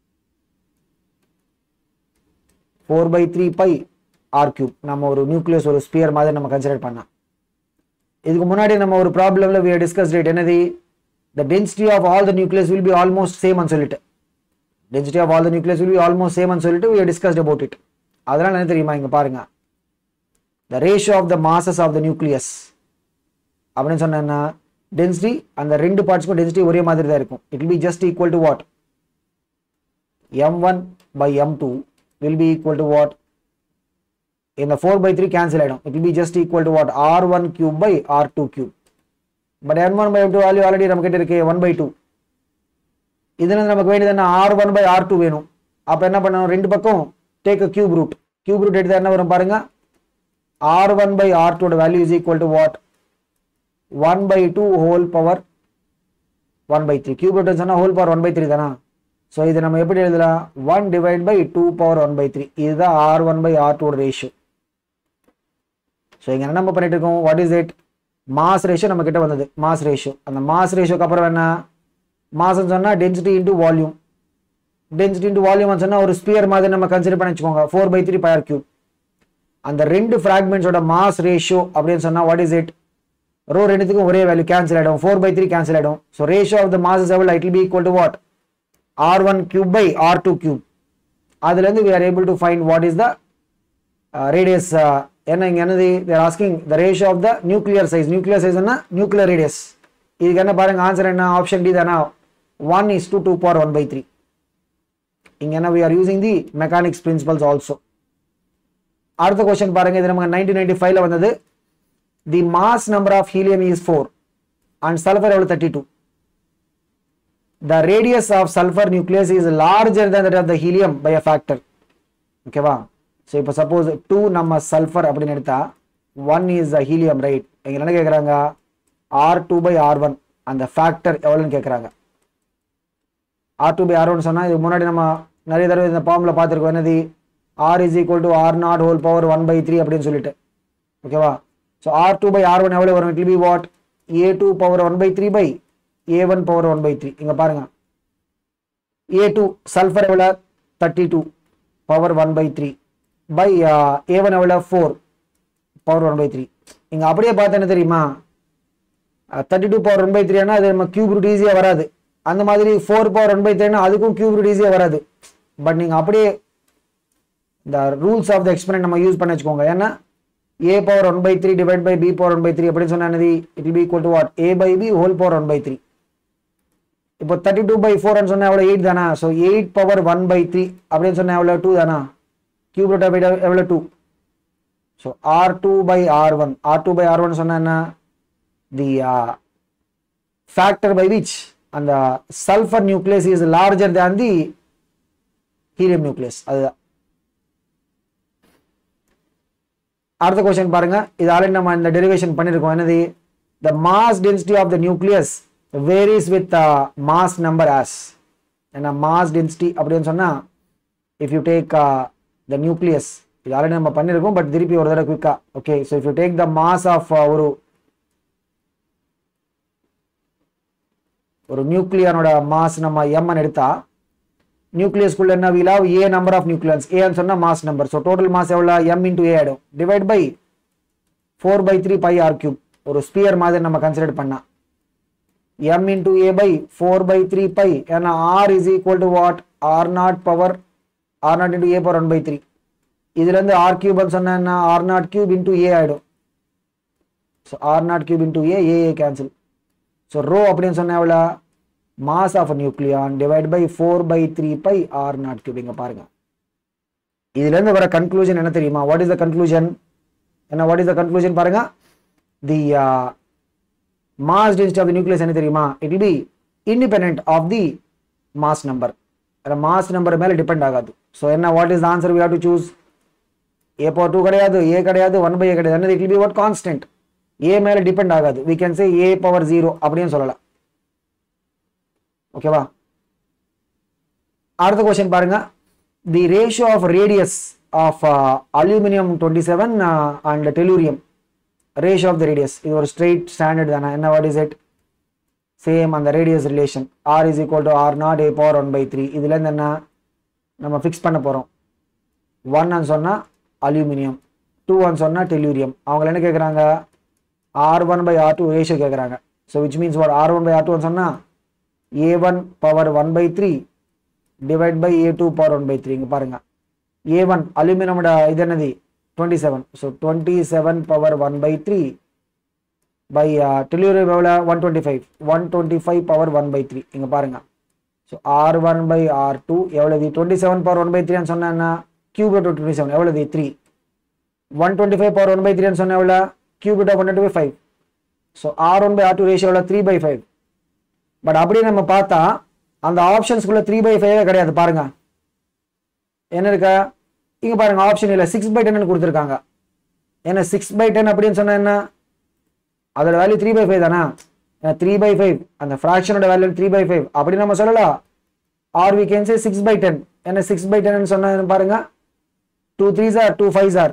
four by three by R cube நம்ம ஒரு நியூக்ளியஸ் ஒரு ஸ்பியர் மாதிரி நம்ம கன்சிடர் பண்ணலாம் இதுக்கு முன்னாடி நம்ம ஒரு ப்ராப்ளம்ல வி டிஸ்கஸ் ரேட் என்னது the density of all the nucleus will be almost same சொல்லிட்டு density of all the nucleus will be almost same சொல்லிட்டு வி டிஸ்கஸ்ட் அபவுட் இட் அதனால என்ன தெரியுமா இங்க பாருங்க the ratio of the masses of the nucleus அப்படின்னு சொன்னா density அந்த ரெண்டு பார்ட்ஸ்க்கும் டென்சிட்டி ஒரே மாதிரி தான் இருக்கும் it will be just equal to what M one by M two will be equal to what இந்த ஃபோர் பை த்ரீ கேன்சல் ஆகிடும் it will be just equal to what R one cube by R two cube but M one by M two value already நம்ம கிட்ட இருக்கு one by two இதுல நமக்கு வேண்டியது என்ன R one by R two வேணும் அப்போ என்ன பண்ணணும் ரெண்டு பக்கம் take a cube root cube root எடுத்தா என்ன வரும் பாருங்க ஆர் ஒன் பை ஆர் டூட value is equal to what one by two whole power one by three cube root சொன்னா whole power one by three தானா ஸோ இது நம்ம எப்படி எழுதலாம் one divide by two power one by three இதுதான் R one by R டூட ratio so இங்கே என்ன நம்ம பண்ணிட்டு இருக்கோம் what is it mass ratio நம்ம கிட்ட வந்தது மாஸ் ரேஷியோ அந்த மாஸ் ரேஷியோக்கு அப்புறம் என்ன மாஸ்ன்னு சொன்னால் density into volume density into volume சொன்னால் ஒரு ஸ்பியர் மாதிரி நம்ம கன்சிடர் பண்ணி வச்சுக்கோங்க four by three pi R cube அந்த ரெண்டு ஃப்ராக்மெண்ட்ஸோட மாஸ் ரேஷியோ அப்படின்னு சொன்னால் வாட் இஸ் இட் ரோ ரெண்டுத்துக்கும் ஒரே வேல்யூ கேன்சல் ஆகிடும் ஃபோர் பை த்ரீ கேன்சல் ஆகிடும் so ratio of the masses எவ்வளோ it be equal to what R one cube by R two cube அதுலேருந்து we are able to find what is the radius என்ன இங்கே என்னது they're asking the ratio of the nuclear size nuclear size என்ன nuclear radius இதுக்கு என்ன பாருங்க answer என்ன option D தானா one is to two power one by three இங்க என்ன we are using the mechanics principles also அடுத்த கொஸ்டின் பாருங்க இது நமக்கு நைன்டீன் நைன்டி ஃபைவ்ல வந்தது the mass number of helium is four and sulphur எவ்வளோ thirty two the radius of sulphur nucleus is larger than that of the helium by a factor ஓகேவா so இப்போ suppose two நம்ம sulphur அப்படின்னு எடுத்தா one is the helium right இங்க என்ன கேட்குறாங்க R two by R one அந்த factor எவ்வளோன்னு கேட்குறாங்க R two by R one சொன்னால் இதுக்கு முன்னாடி நம்ம நிறைய தடவை இந்த ஃபார்மில் பார்த்துருக்கோம் என்னது R is equal to R naught whole power one by three அப்படின்னு சொல்லிட்டு ஓகேவா so R two by R one எவ்வளோ வரும் it be what A two power one by three by A one power one by three இங்கே பாருங்க A two sulphur எவ்வளோ thirty two power one by three by A one எவ்வளோ four power one by three இங்கே அப்படியே பார்த்தா என்ன தெரியுமா thirty two power one by த்ரீனா அது நம்ம கியூப் ரூட் ஈஸியாக வராது அந்த மாதிரி ஃபோர் பவர் ஒன் பை த்ரீனா அதுக்கும் கியூப் ரூட் ஈஸியாக வராது பட் நீங்கள் அப்படியே இந்த ரூல்ஸ் ஆஃப் த எக்ஸ்பெரிமெண்ட் நம்ம யூஸ் பண்ண வச்சுக்கோங்க ஏன்னா A power one by three divide by B power one by three அப்படின்னு சொன்னா என்னது it will be equal to what A by B whole power one by three இப்போ thirty two by ஃபோர்னு சொன்னா எவ்வளோ எயிட் தானா so eight power one by three அப்படின்னு சொன்னா எவ்வளோ டூ தானா கியூப் ரூட் ஆஃப் எவ்வளோ two so R two by R one R two by R one சொன்னா என்ன தி ஃபேக்டர் பை விச் அந்த sulphur nucleus is larger than the helium nucleus அதுதான் அடுத்த கொஸ்டின் பாருங்க இது ஆல்ரெடி நம்ம இந்த டெரிவேஷன் பண்ணியிருக்கோம் என்னது the mass density of the nucleus varies with mass number as ஏன்னா மாஸ் டென்சிட்டி அப்படின்னு சொன்னா if you take the nucleus இது ஆல்ரெடி நம்ம பண்ணியிருக்கோம் பட் திருப்பி ஒரு தடவை குயிக்கா okay so if you take the mass of ஒரு ஒரு நியூக்ளியனோட மாஸ் நம்ம எம்னு எடுத்தா நியூக்ளியஸ்குள்ள என்ன will have A number of nucleons ஏன்னு சொன்னா mass number so total mass எவ்வளோ எம் இன்டூ ஏ ஆயிடும் divide by four by three by R cube ஒரு ஸ்பியர் மாதிரி நம்ம கன்சிடர் பண்ணா M into A by four by three pi ஏன்னா R is equal to what R naught power R naught into A power one by three இதுலேருந்து R கியூப்னு சொன்னா என்ன R naught cube into A ஆயிடும் so R naught cube into A A A cancel so rho அப்படின்னு சொன்னா எவ்வளோ mass of nucleon divide by four by three by R naught cube இங்க பாருங்க இதுலேருந்து வர கன்க்ளூஷன் என்ன தெரியுமா வாட் இஸ் த கன்க்ளூஷன் என்ன வாட் இஸ் த கன்க்ளூஷன் பாருங்க the mass density of the nucleus என்ன தெரியுமா it will be independent of the mass number mass number மேலே டிபெண்ட் ஆகாது ஸோ என்ன what is the answer we have to choose A power two கிடையாது A கிடையாது one by A கிடையாது என்னது it will be what constant ஏ மேலே depend ஆகாது we can say A power zero அப்படின்னு சொல்லலாம் ஓகேவா அடுத்த கொஸ்டின் பாருங்க the ratio of radius of aluminium twenty seven and tellurium ratio of the radius இது ஒரு ஸ்ட்ரெயிட் ஸ்டாண்டர்ட் தானே என்ன வாட் இஸ் இட் சேம் அந்த radius relation R is equal to R naught A power one by three இதுலேருந்து என்ன நம்ம fix பண்ண போகிறோம் ஒன்னு சொன்னால் அலுமினியம் டூ ஒன் சொன்னால் டெலூரியம் அவங்க என்ன கேட்குறாங்க R one by R two ratio கேட்குறாங்க so which means what R one by R two சொன்னால் A one power one by three divide by A two power one by three இங்கே பாருங்க A one அலுமினியமோட இது என்னது twenty seven so twenty seven power one by three by tellurium எவ்வளோ one twenty five one twenty five power one by three இங்கே பாருங்க so R one by R two எவ்வளவு twenty seven power one by த்ரீன்னு சொன்னா cube root twenty seven எவ்வளவு three one twenty five power one by த்ரீன்னு சொன்ன எவ்வளோ cube root one twenty five so R one by R two ratio எவ்வளோ three by five but அப்படியே நம்ம பார்த்தா அந்த ஆப்ஷன்ஸ்குள்ள த்ரீ பை ஃபைவ் கிடையாது பாருங்க என்ன இருக்கா இங்க பாருங்க ஆப்ஷன் இல்லை சிக்ஸ் பை டென் கொடுத்துருக்காங்க ஏன்னா சிக்ஸ் பை டென் அப்படின்னு சொன்னா என்ன அதோட வேல்யூ த்ரீ பை ஃபைவ் தானே த்ரீ பை ஃபைவ் அந்த ஃப்ராக்ஷனோட வேல்யூ த்ரீ பை ஃபைவ் அப்படி நம்ம சொல்லலாம் or we can say six by ten என்ன சிக்ஸ் பை டென் சொன்னா பாருங்க two three sir two five sir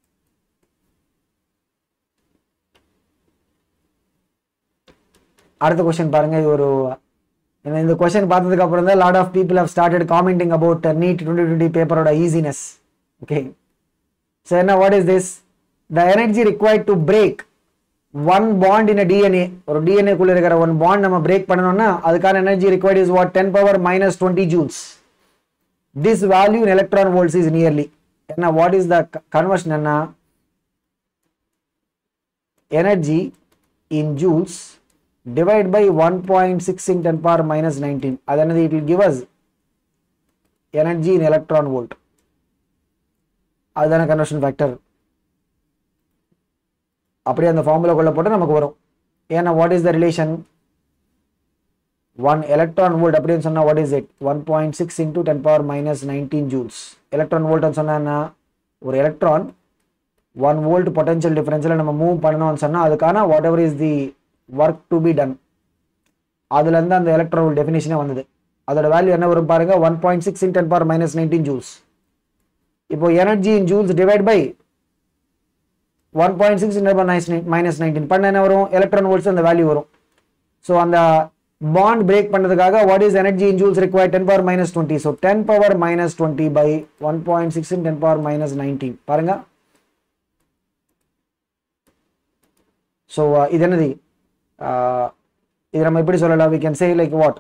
அடுத்த கொஸ்டின் பாருங்க இது ஒரு ஏன்னா இந்த கொஸ்டின் பார்த்ததுக்கு அப்புறம் தான் lot of people have started commenting about NEET twenty twenty பேப்பரோட ஈஸினஸ் ஓகே ஸோ என்ன what is this the energy required to break one bond in DNA ஒரு டிஎன்ஏ குள்ள இருக்கிற ஒன் பாண்ட் நம்ம பிரேக் பண்ணணும்னா அதுக்கான energy required is what ten power minus twenty joules this value in electron volts is nearly என்ன what is the conversion என்ன energy in joules divide by 1.6 in 10 power minus 19 அது என்னது it will give us energy in electron volt அதுதான conversion factor அப்படியே அந்த formula கொள்ள போட்டு நமக்கு வரும் ஏன்னா what is the relation one electron volt அப்படின்னு சொன்னா what is it one point six into ten power minus nineteen joules electron வோல்ட்னு சொன்னா ஒரு எலக்ட்ரான் ஒன் வோல்ட் பொட்டன்ஷியல் டிஃபரன்ஸில் நம்ம மூவ் பண்ணணும்னு சொன்னால் அதுக்கான whatever is the work to be done அதுலேருந்து அந்த எலக்ட்ரான் வோல்ட் டெஃபினேஷனே வந்தது அதோட வேல்யூ என்ன வரும் பாருங்க one point six in ten power minus nineteen joules இப்போ energy in joules divide by one point six in minus nineteen பண்ண என்ன வரும் எலக்ட்ரான் வோல்ட்ஸ் அந்த வேல்யூ வரும் ஸோ அந்த பாண்ட் பிரேக் பண்ணுறதுக்காக what is energy in joules require ten power minus twenty so ten power minus twenty by one point six in ten power minus nineteen பாருங்க so இது என்னது Uh, இது நம்ம எப்படி சொல்லலாம் we can say like what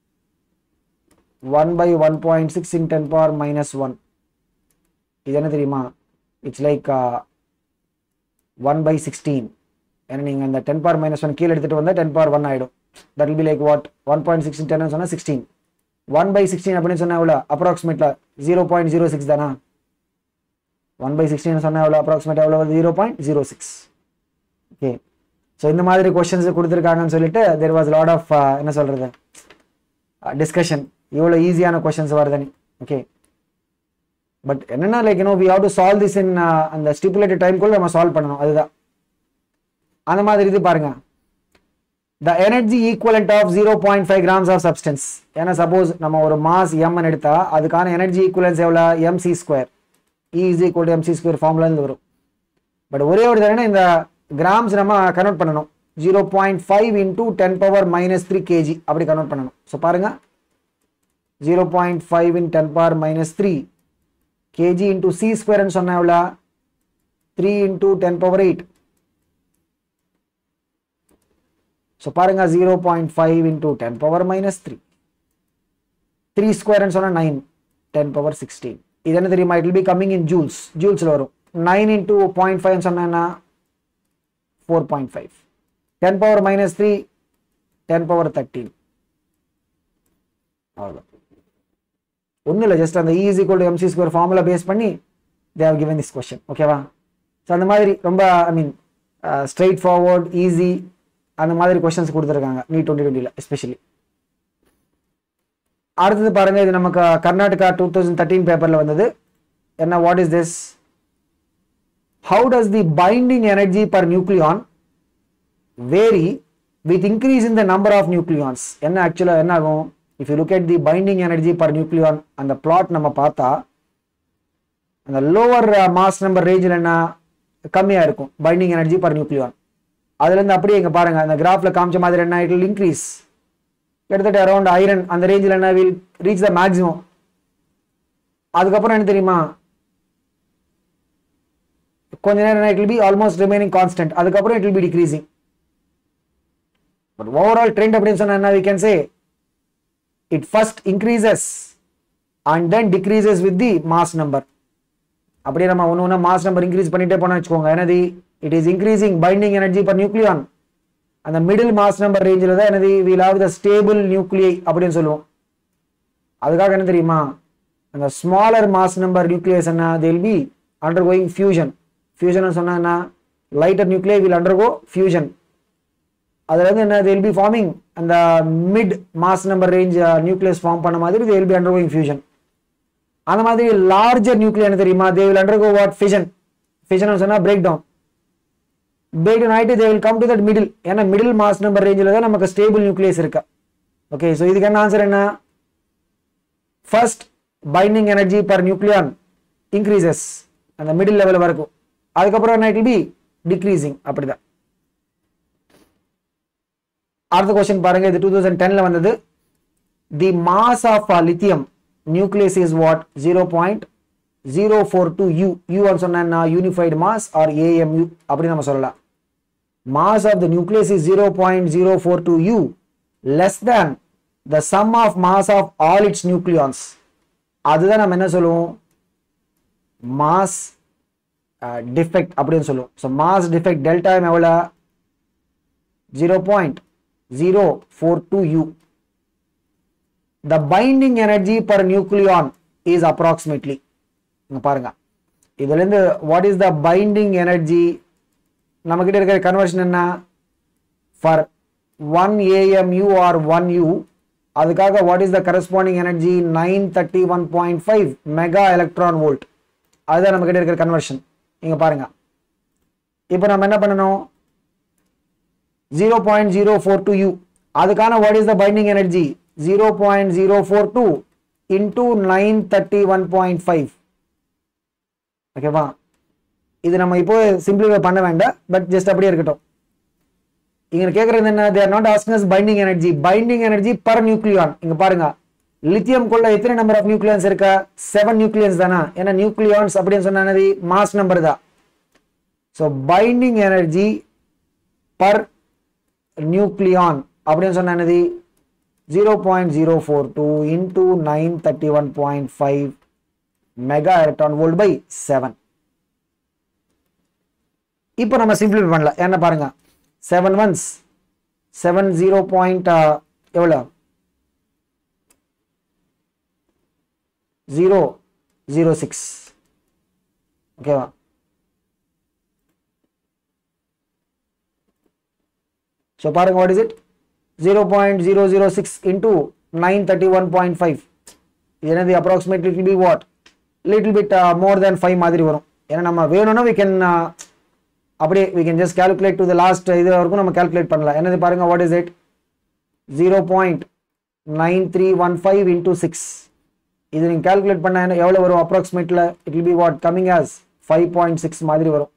one by one point six in ten power minus one இது என்ன தெரியுமா it's like one by sixteen ஏன்னா நீங்கள் அந்த டென் பவர் மைனஸ் ஒன் கீழே எடுத்துகிட்டு வந்தால் டென் பவர் ஒன் ஆகிடும் that will be like what one point six ten சொன்னால் சிக்ஸ்டீன் ஒன் பை சிக்ஸ்டீன் அப்படின்னு சொன்னால் எவ்வளோ அப்ராக்சிமேட்டில் ஜீரோ பாயிண்ட் ஜீரோ சிக்ஸ் தானா ஒன் பை சிக்ஸ்டீன் சொன்னால் எவ்வளோ அப்ராக்சிமேட்டாக எவ்வளோ zero point zero six okay so இந்த மாதிரி கொஷின்ஸ் கொடுத்துருக்காங்கன்னு சொல்லிட்டு தெர் வாஸ் லாட் ஆஃப் என்ன சொல்கிறது டிஸ்கஷன் இவ்வளோ ஈஸியான கொஷின்ஸ் வருதுன்னு ஓகே பட் என்னென்னா like you know we have to solve this in அந்த ஸ்டிப்புலேட்டட் டைம்குள்ள நம்ம சால்வ் பண்ணணும் அதுதான் அந்த மாதிரி இது பாருங்க the energy equivalent of zero point five grams of substance ஏன்னா சப்போஸ் நம்ம ஒரு மாஸ் எம்னு எடுத்தா அதுக்கான எனர்ஜி ஈக்குவலன்ஸ் எவ்வளோ mc square E is equal to mc square ஃபார்ம்லேருந்து வரும் பட் ஒரே ஒரு தடவை இந்த கிராம்ஸ் நம்ம கன்வெர்ட் பண்ணணும் zero point five into ten power minus three KG அப்படி கன்வெர்ட் பண்ணணும் ஸோ பாருங்க zero point five in ten power minus three KG into C ஸ்கொயர்னு சொன்ன எவ்வளோ three into ten power eight so பாருங்க zero point five into ten power minus three three ஸ்கொயர்னு சொன்னால் nine ten power sixteen இது என்ன தெரியுமா it will be coming in joules ஜூல்ஸில் வரும் நைன் இன்டூ பாயிண்ட் ஃபைவ் சொன்னா four point five ten power minus three ten power thirteen அவ்வளோ ஒன்றும் இல்லை ஜஸ்ட் அந்த E is equal to mc square formula base பண்ணி they have given this question ஓகேவா so அந்த மாதிரி ரொம்ப I mean straightforward easy அந்த மாதிரி கொஸ்டின்ஸ் கொடுத்துருக்காங்க நீ டுவெண்ட்டி டுவெண்ட்டியில் எஸ்பெஷலி அடுத்தது பாருங்க இது நமக்கு கர்நாடகா டூ தௌசண்ட் தேர்ட்டீன் பேப்பரில் வந்தது என்ன what is this how does the binding energy per nucleon vary with increase in the number of nucleons என்ன ஆக்சுவலாக என்ன ஆகும் if you look at the binding energy per nucleon அந்த பிளாட் நம்ம பார்த்தா அந்த லோவர் மாஸ் நம்பர் ரேஞ்சில் என்ன கம்மியாக இருக்கும் பைண்டிங் எனர்ஜி பர் நியூக்ளியான் அதுலேருந்து அப்படியே இங்கே பாருங்க அந்த கிராஃபில் காமிச்ச மாதிரி என்ன இட் வில் இன்க்ரீஸ் கிட்டத்தட்ட அரௌண்ட் ஐரன் அந்த ரேஞ்சில் என்ன வில் ரீச் த மேக்ஸிமம் அதுக்கப்புறம் என்ன தெரியுமா கொஞ்ச நேரம் it will be almost remaining constant அதுக்கப்புறம் it will be decreasing but overall trend அப்படின்னு சொன்னா என்ன we can say it first increases and then decreases with the mass number அப்படியே நம்ம ஒன்று ஒன்று மாஸ் நம்பர் இன்க்ரீஸ் பண்ணிட்டே போனோம் வச்சுக்கோங்க எனது it is increasing binding energy per nucleon அந்த மிடில் மாஸ் நம்பர் ரேஞ்சில் தான் எனது will have the stable nuclei அப்படின்னு சொல்லுவோம் அதுக்காக என்ன தெரியுமா அந்த ஸ்மாலர் மாஸ் நம்பர் நியூக்ளியஸ் என்ன they'll be undergoing fusion fusion சொன்னா என்ன lighter nuclei will undergo fusion அதுல இருந்து என்ன தேல் பி ஃபார்மிங் அந்த mid mass number range nucleus form பண்ண மாதிரி தேல் பி அண்டர்கோயிங் ஃபியூஷன் அந்த மாதிரி லார்ஜர் நியூக்ளியர் என்ன தெரியுமா they will undergo what fission fission சொன்னா பிரேக் டவுன் பிரேக் டவுன் ஆகிட்டு they will come to that middle ஏன்னா மிடில் மாஸ் நம்பர் ரேஞ்சில் தான் நமக்கு ஸ்டேபிள் நியூக்ளியஸ் இருக்கா ஓகே ஸோ இதுக்கு என்ன ஆன்சர் என்ன first binding energy per nucleon increases அந்த மிடில் லெவல் வரைக்கும் அதுக்கப்புறம் என்ன இட் பி டிக்ரீசிங் அப்படிதான் அடுத்த கொஸ்டின் பாருங்க இது டூ தௌசண்ட் டென்ல வந்தது the mass of lithium nucleus is what zero point zero four two U U சொன்னா யூனிஃபைடு மாஸ் ஆர் ஏஎம்யூ அப்படி நம்ம சொல்லலாம் mass of the nucleus is zero point zero four two U less than the sum of mass of all its nucleons அதுதான் நம்ம என்ன சொல்லுவோம் mass defect அப்படின்னு சொல்லுவோம் so mass defect delta M எவ்வளோ zero point zero four two U the binding energy per nucleon is approximately இங்கே பாருங்க இதுலேருந்து what is the binding energy நம்மக்கிட்ட இருக்கிற கன்வர்ஷன் என்ன for one AMU or one U அதுக்காக what is the corresponding energy nine thirty one point five mega electron volt அதுதான் நம்ம கிட்ட இருக்கிற கன்வர்ஷன் இங்க பாருங்க இப்போ நம்ம என்ன பண்ணணும் zero point zero four two you அதுக்கான what is the binding energy zero point zero four two into nine thirty one point five ஓகேவா இது நம்ம இப்போ சிம்பிளிஃபை பண்ண வேண்டாம் பட் ஜஸ்ட் அப்படியே இருக்கட்டும் இங்க கேக்குறது என்ன they're not asking us binding energy binding energy per nucleon இங்க பாருங்க லித்தியம் குள்ள எத்தனை நம்பர் ஆஃப் நியூக்ளியன்ஸ் இருக்கா செவன் நியூக்ளியன்ஸ் தானா ஏன்னா நியூக்ளியான்ஸ் அப்படின்னு சொன்னது மாஸ் நம்பர் தான் so binding energy per nucleon அப்படின்னு சொன்னது zero point zero four two into nine thirty one point five mega electron volt by seven இப்போ நம்ம சிம்பிளிஃபை பண்ணலாம் என்ன பாருங்க seven ones seven zero point எவ்வளோ ஜீரோ ஜீரோ சிக்ஸ் ஓகேவா ஸோ பாருங்க what is it zero point zero zero six into nine thirty one point five இது என்னது approximate little be what little bit more than five மாதிரி வரும் ஏன்னா நம்ம வேணும்னா வி கேன் அப்படியே we can just calculate to the last இது வரைக்கும் நம்ம கேல்குலேட் பண்ணலாம் என்னது பாருங்க what is it zero point nine three one five into six இது நீங்கள் கேல்குலேட் பண்ண என்ன எவ்வளோ வரும் அப்ராக்சிமேட்டில் it will be what coming as five point six மாதிரி வரும்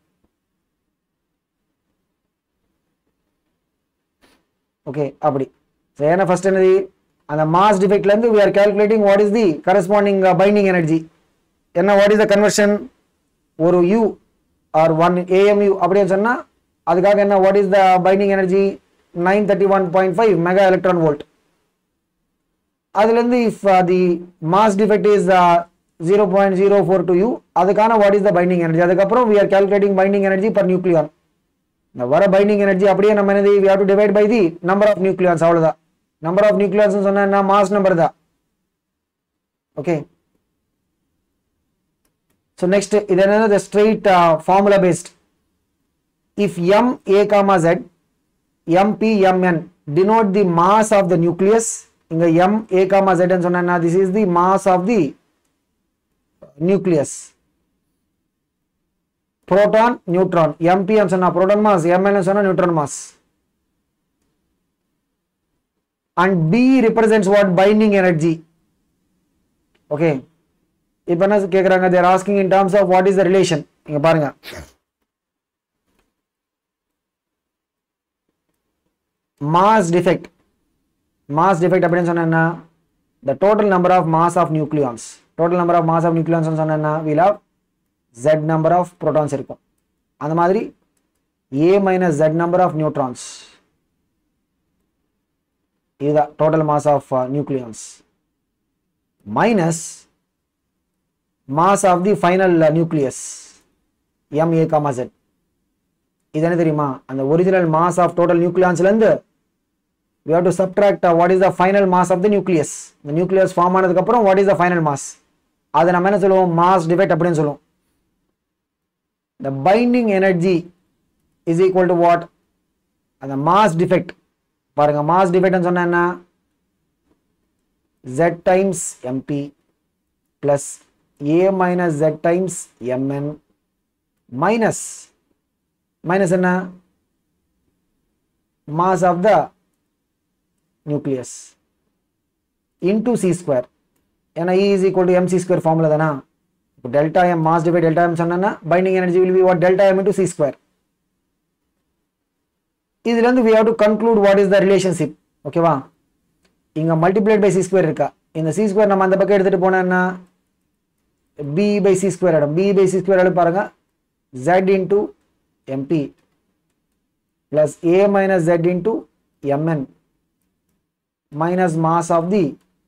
ஓகே அப்படி ஸோ ஏன்னா ஃபர்ஸ்ட் என்னது அந்த மாஸ் டிஃபெக்ட்லேருந்து we are calculating what is the corresponding binding energy என்ன வாட் இஸ் த கன்வர்ஷன் ஒரு யூ ஆர் ஒன் ஏஎம்யூ அப்படின்னு சொன்னால் அதுக்காக என்ன what is the binding energy nine thirty one point five mega electron volt அதுலேருந்து if the mass defect is zero point zero four two you அதுக்கான what is the binding energy அதுக்கப்புறம் we are calculating binding energy per nucleon இந்த வர binding energy அப்படியே நம்ம என்னது we have to divide by the number of nucleons அவ்வளவுதான் number of nucleons சொன்னா என்ன மாஸ் நம்பர் தான் ஓகே ஸோ நெக்ஸ்ட் இது என்னது straight formula based if M A comma Z MPMN denote the mass of the nucleus இங்க M A comma Z ன்னு சொன்னா this is the mass of the nucleus proton neutron MPM சொன்னா proton mass MN சொன்னா neutron mass and B represents what binding energy okay இப்போ என்ன கேக்குறாங்க they are asking in terms of what is the relation இங்க பாருங்க mass defect mass defect அப்படின்னு சொன்னா என்ன the total number of mass of nucleons total number of mass of nucleons ன்னு சொன்னா என்ன we'll have z number of protons இருக்கும் அந்த மாதிரி a minus z number of neutrons இதுதான் total mass of uh, nucleons minus mass of the final uh, nucleus m a comma z இது என்ன தெரியுமா அந்த ஒரிஜினல் மாஸ் ஆஃப் டோட்டல் நியூக்ளியான்ஸ்ல இருந்து we have to subtract uh, what is the final mass of the nucleus the nucleus form ஆனதுக்கு அப்புறம் what is the final mass அதை நம்ம என்ன சொல்லுவோம் மாஸ் டிவைட் அப்படின்னு சொல்லுவோம் the binding energy is equal to what அந்த மாஸ் டிஃபெக்ட் பாருங்க மாஸ் டிஃபெக்ட்னு சொன்னா என்ன z times mp plus a minus z times mn minus minus என்ன mass of the nucleus into c square ஏன்னா e is equal to mc square formula தானா இப்போ delta m mass divided delta m சொன்னா binding energy will be what delta m into c square இதுல இருந்து we have to conclude what is the relationship ஓகேவா இங்க multiplied by c square இருக்கா இந்த c square நம்ம அந்த பக்கம் எடுத்துட்டு போனா b by c square ஆயிடும் b by c square ஆயிடும் பாருங்க z into mp plus a minus z into mn minus mass of the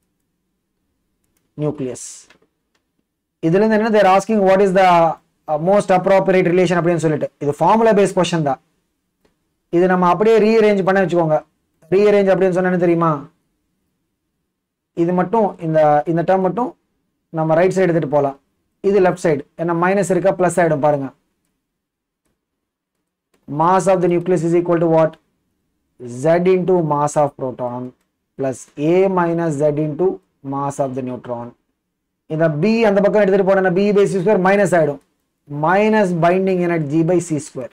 nucleus இதுல இருந்து என்ன they're asking what is the most appropriate relation அப்படின்னு சொல்லிட்டு இது ஃபார்முலா பேஸ் கொஸ்டின் தான் இது நம்ம அப்படியே ரீஅரேஞ்ச் பண்ண வச்சுக்கோங்க ரீஅரேஞ்ச் அப்படின்னு சொன்னா என்ன தெரியுமா இது மட்டும் இந்த இந்த டேர்ம் மட்டும் நம்ம ரைட் சைடு எடுத்துட்டு போகலாம் இது லெஃப்ட் சைடு ஏன்னா மைனஸ் இருக்கா ப்ளஸ் ஆயிடும் பாருங்க mass of the nucleus is equal to what z into mass of proton plus a minus z into mass of the neutron இந்த b அந்த பக்கம் எடுத்துட்டு போனா b by c square minus ஆயிடும் minus binding energy by c square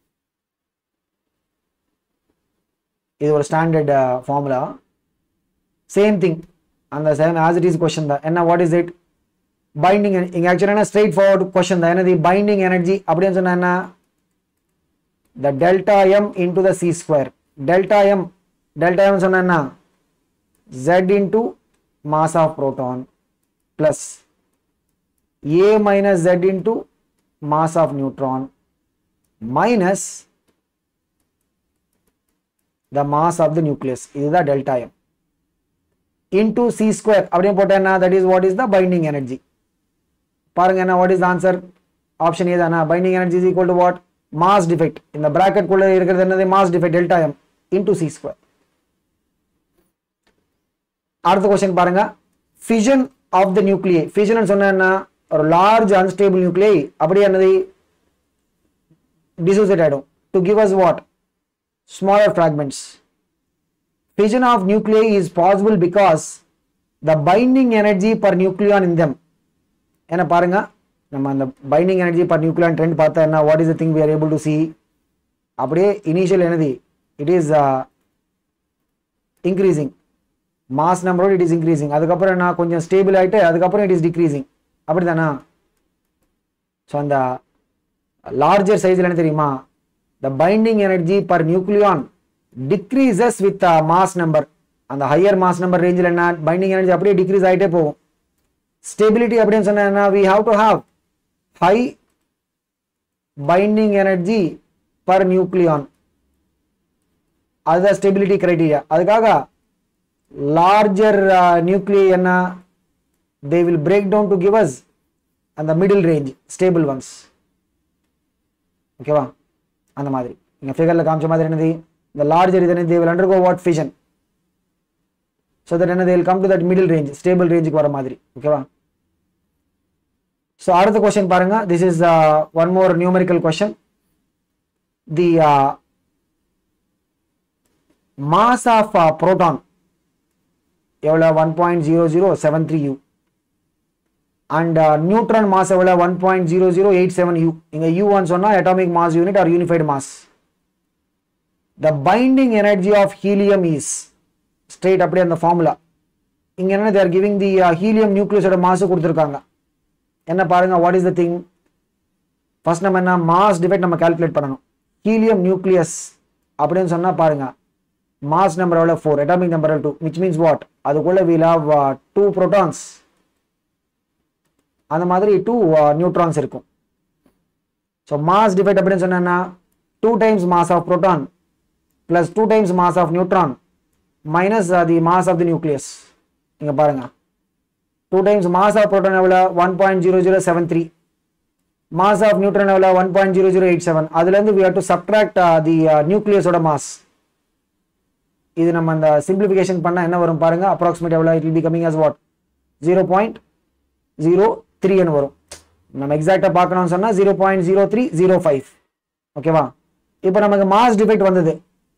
இது ஒரு standard formula same thing அந்த same as it is question தான் என்ன வாட் இஸ் இட் பைண்டிங் இங்க ஆக்சுவலாக ஸ்ட்ரெயிட் ஃபார்வர்ட் கொஸ்டின் தான் என்னது பைண்டிங் எனர்ஜி அப்படின்னு சொன்னா என்ன the delta m into the c square delta m delta m சொன்னா என்ன z into mass of proton plus a minus z into mass of neutron minus the mass of the nucleus இதுதான் delta m into c square அப்படியே போட்டா என்ன that is what is the binding energy பாருங்க என்ன what is the answer option A தானா binding energy is equal to what mass defect இந்த bracket குள்ள இருக்கிறது என்னது mass defect delta m into c square அடுத்த கொஸ்டின் பாருங்க fission of the nuclei fission சொன்னா என்ன ஒரு large unstable nuclei அப்படியே என்னது dissociate ஆயிடும் to give us what smaller fragments fission of nuclei is possible because the binding energy per nucleon in them என்ன பாருங்க நம்ம அந்த binding energy per nucleon trend பார்த்தா என்ன what is the thing we are able to see அப்படியே initial energy it is increasing mass நம்பரோடு it is increasing அதுக்கப்புறம் என்ன கொஞ்சம் ஸ்டேபிள் ஆகிட்டு அதுக்கப்புறம் இட் இஸ் டிக்ரீசிங் அப்படி தானா ஸோ அந்த லார்ஜர் சைஸில் என்ன தெரியுமா the binding energy per nucleon decreases with mass number அந்த ஹையர் மாஸ் நம்பர் ரேஞ்சில் என்ன பைண்டிங் எனர்ஜி அப்படியே டிக்ரீஸ் ஆகிட்டே போகும் ஸ்டெபிலிட்டி அப்படின்னு சொன்னா we have to have high binding energy per nucleon அதுதான் ஸ்டெபிலிட்டி கிரைட்டீரியா அதுக்காக லார்ஜர் நியூக்ளியை என்ன they will break down to give us அந்த மிடில் ரேஞ்ச் ஸ்டேபிள் ஒன்ஸ் ஓகேவா அந்த மாதிரி இங்க ஃபிகர்ல காமிச்ச மாதிரி என்னது இந்த லார்ஜர் இதனை they will undergo what fission so that என்ன they will come to that middle range stable ரேஞ்சுக்கு வர மாதிரி ஓகேவா ஸோ அடுத்த கொஸ்டின் பாருங்க this is one more numerical question the mass of proton எவ்வளோ one point zero zero seven three u and neutron mass எவ்வளோ one point zero zero eight seven u இங்கே u one சொன்னால் atomic mass unit or unified mass the binding energy of helium is straight அப்படியே அந்த formula இங்கே என்ன தேர் giving the helium நியூக்ளியஸோட மாசு கொடுத்துருக்காங்க என்ன பாருங்க what is the thing first நம்ம என்ன மாஸ் டிவைட் நம்ம கால்குலேட் பண்ணணும் ஹீலியம் நியூக்ளியஸ் அப்படின்னு சொன்னா பாருங்க மாஸ் நம்பர் எவ்வளோ four atomic number two which means what அதுக்குள்ள வீல் ஹாவ் டூ ப்ரோட்டான்ஸ் அந்த மாதிரி டூ நியூட்ரான்ஸ் இருக்கும் ஸோ மாஸ் டிவைட் அப்படின்னு சொன்னா two times mass of proton plus two times mass of neutron minus the mass of the nucleus இங்க பாருங்க two times mass of proton எவ்வளோ one point zero zero seven three mass of neutron எவ்வளோ one point zero zero eight seven அதுலேருந்து we have to subtract the நியூக்ளியஸோட mass இது நம்ம அந்த simplification பண்ணால் என்ன வரும் பாருங்க அப்ராக்சிமேட் எவ்வளோ it will be coming as what zero point zero த்ரீன்னு வரும் நம்ம எக்ஸாக்டாக பார்க்கணும்னு சொன்னால் zero point zero three zero five ஓகேவா இப்போ நமக்கு மாஸ் டிஃபெக்ட் வந்தது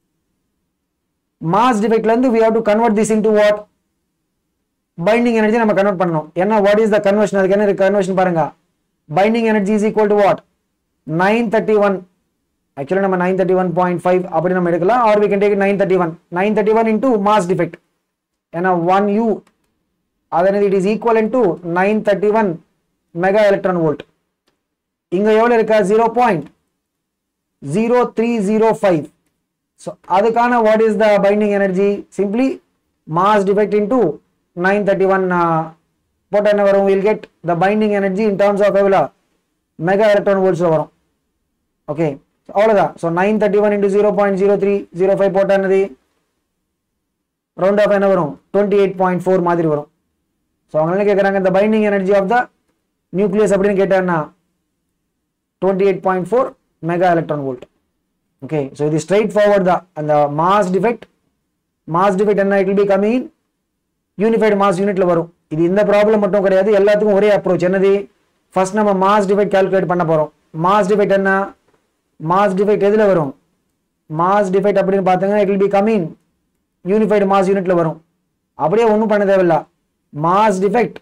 மாஸ் டிஃபெக்ட்லேருந்து we have to convert this into what binding energy நம்ம கன்வெர்ட் பண்ணணும் என்ன வாட் இஸ் த கன்வர்ஷன் அதுக்கு என்ன கன்வர்ஷன் பாருங்க binding energy is equal to what nine thirty one ஆக்சுவலாக நம்ம nine thirty one point five அப்படி நம்ம எடுக்கலாம் or we can take nine thirty one nine thirty one into mass defect ஏன்னா one u அதனது it is equal to nine thirty one mega electron volt இங்க எவ்வளவு இருக்கா zero point zero three zero five so அதுக்கான what is the binding energy simply mass defect into nine thirty one போட்டால் என்ன வரும் will get the binding energy in terms of எவ்வளோ mega electron வோல்ட்ஸில் வரும் ஓகே அவ்வளோதான் so nine thirty one into zero point zero three zero five போட்டால் என்னது round of என்ன வரும் டுவெண்ட்டி எயிட் பாயிண்ட் ஃபோர் மாதிரி வரும் ஸோ அவங்க என்ன கேட்குறாங்க இந்த binding energy of the nucleus அப்படின்னு கேட்டாங்கன்னா twenty eight point four mega electron volt okay so இது ஸ்ட்ரைட் ஃபார்வர்ட் தான் அந்த மாஸ் டிஃபெக்ட் மாஸ் டிஃபெக்ட் என்ன it will be coming unified mass யூனிட்ல வரும் இது இந்த ப்ராப்ளம் மட்டும் கிடையாது எல்லாத்துக்கும் ஒரே அப்ரோச் என்னது ஃபர்ஸ்ட் நம்ம மாஸ் டிஃபெக்ட் கால்குலேட் பண்ண போறோம் மாஸ் டிஃபெக்ட் என்ன மாஸ் டிஃபெக்ட் எதுல வரும் மாஸ் டிஃபெக்ட் அப்படின்னு பார்த்தீங்கன்னா it will be coming unified mass யூனிட்ல வரும் அப்படியே ஒன்றும் பண்ண தேவையில்ல mass defect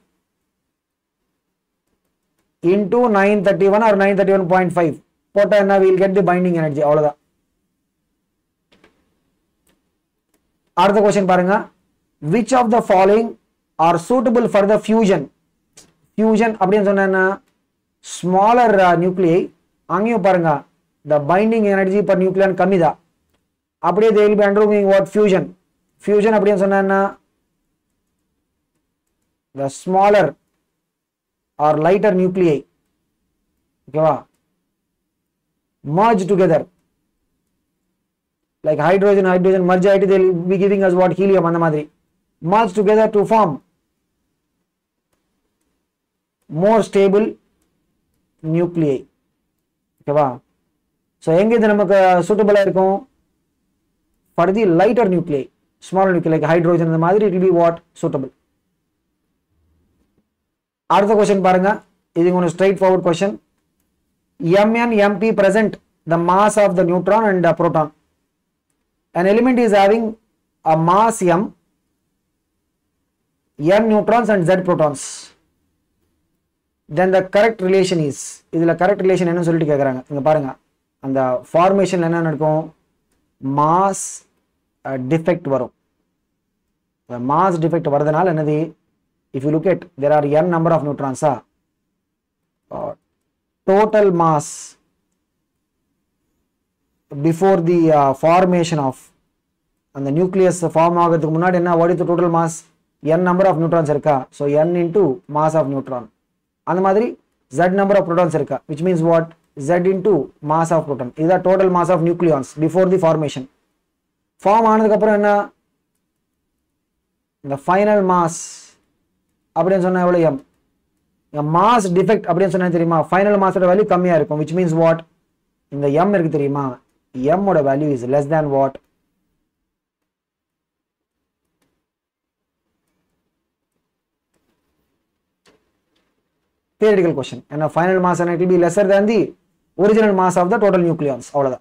into nine thirty one or nine thirty one point five போட்டால் என்ன we'll get the binding energy அவ்வளோதான் அடுத்த கொஸ்டின் பாருங்க which of the following are suitable for the fusion fusion அப்படின்னு சொன்னா ஸ்மாலர் நியூக்ளியை அங்கேயும் பாருங்க the binding energy per nucleon கம்மி தான் அப்படியே they will be undergoing what fusion fusion அப்படின்னு சொன்னா the smaller or lighter nuclei ஓகேவா merge together like hydrogen hydrogen merge ஆயிட்டு they will be giving us what helium அந்த மாதிரி merge together to form more stable nuclei ஓகேவா so எங்க இது நமக்கு சூட்டபிளா இருக்கும் for the lighter nuclei small nuclei like hydrogen இந்த மாதிரி it will be what suitable அடுத்த கொஸ்டின் பாருங்க இது ஒன்று straightforward question mn mp present the mass of the neutron and the proton an element is having a mass m n neutrons and z protons then the correct relation is இதுல correct relation என்ன சொல்லிட்டு கேக்குறாங்க இங்க பாருங்க அந்த ஃபார்மேஷன்ல என்ன நடக்கும் மாஸ் டிஃபெக்ட் வரும் மாஸ் டிஃபெக்ட் வரதுனால என்னது if you look at there are n number of நியூட்ரான்ஸா total mass before the uh, formation of அந்த நியூக்ளியஸ் ஃபார்ம் ஆகிறதுக்கு முன்னாடி என்ன what is the total mass n number of neutrons இருக்கா so n into mass of neutron அந்த மாதிரி z number of protons இருக்கா which means what z into mass of proton இதுதான் total mass of nucleons before the formation form ஆனதுக்கப்புறம் என்ன இந்த final mass அப்படின்னு சொன்னா எவ்வளோ எம் மாஸ் டிஃபெக்ட் அப்படின்னு சொன்னா தெரியுமா ஃபைனல் மாஸோட வேல்யூ கம்மியா இருக்கும் விச் மீன்ஸ் வாட் இந்த எம் இருக்கு தெரியுமா எம் ஓட value is less than what theoretical question ஏன்னா final mass it be lesser than the original mass of the total nucleons அவ்வளவுதான்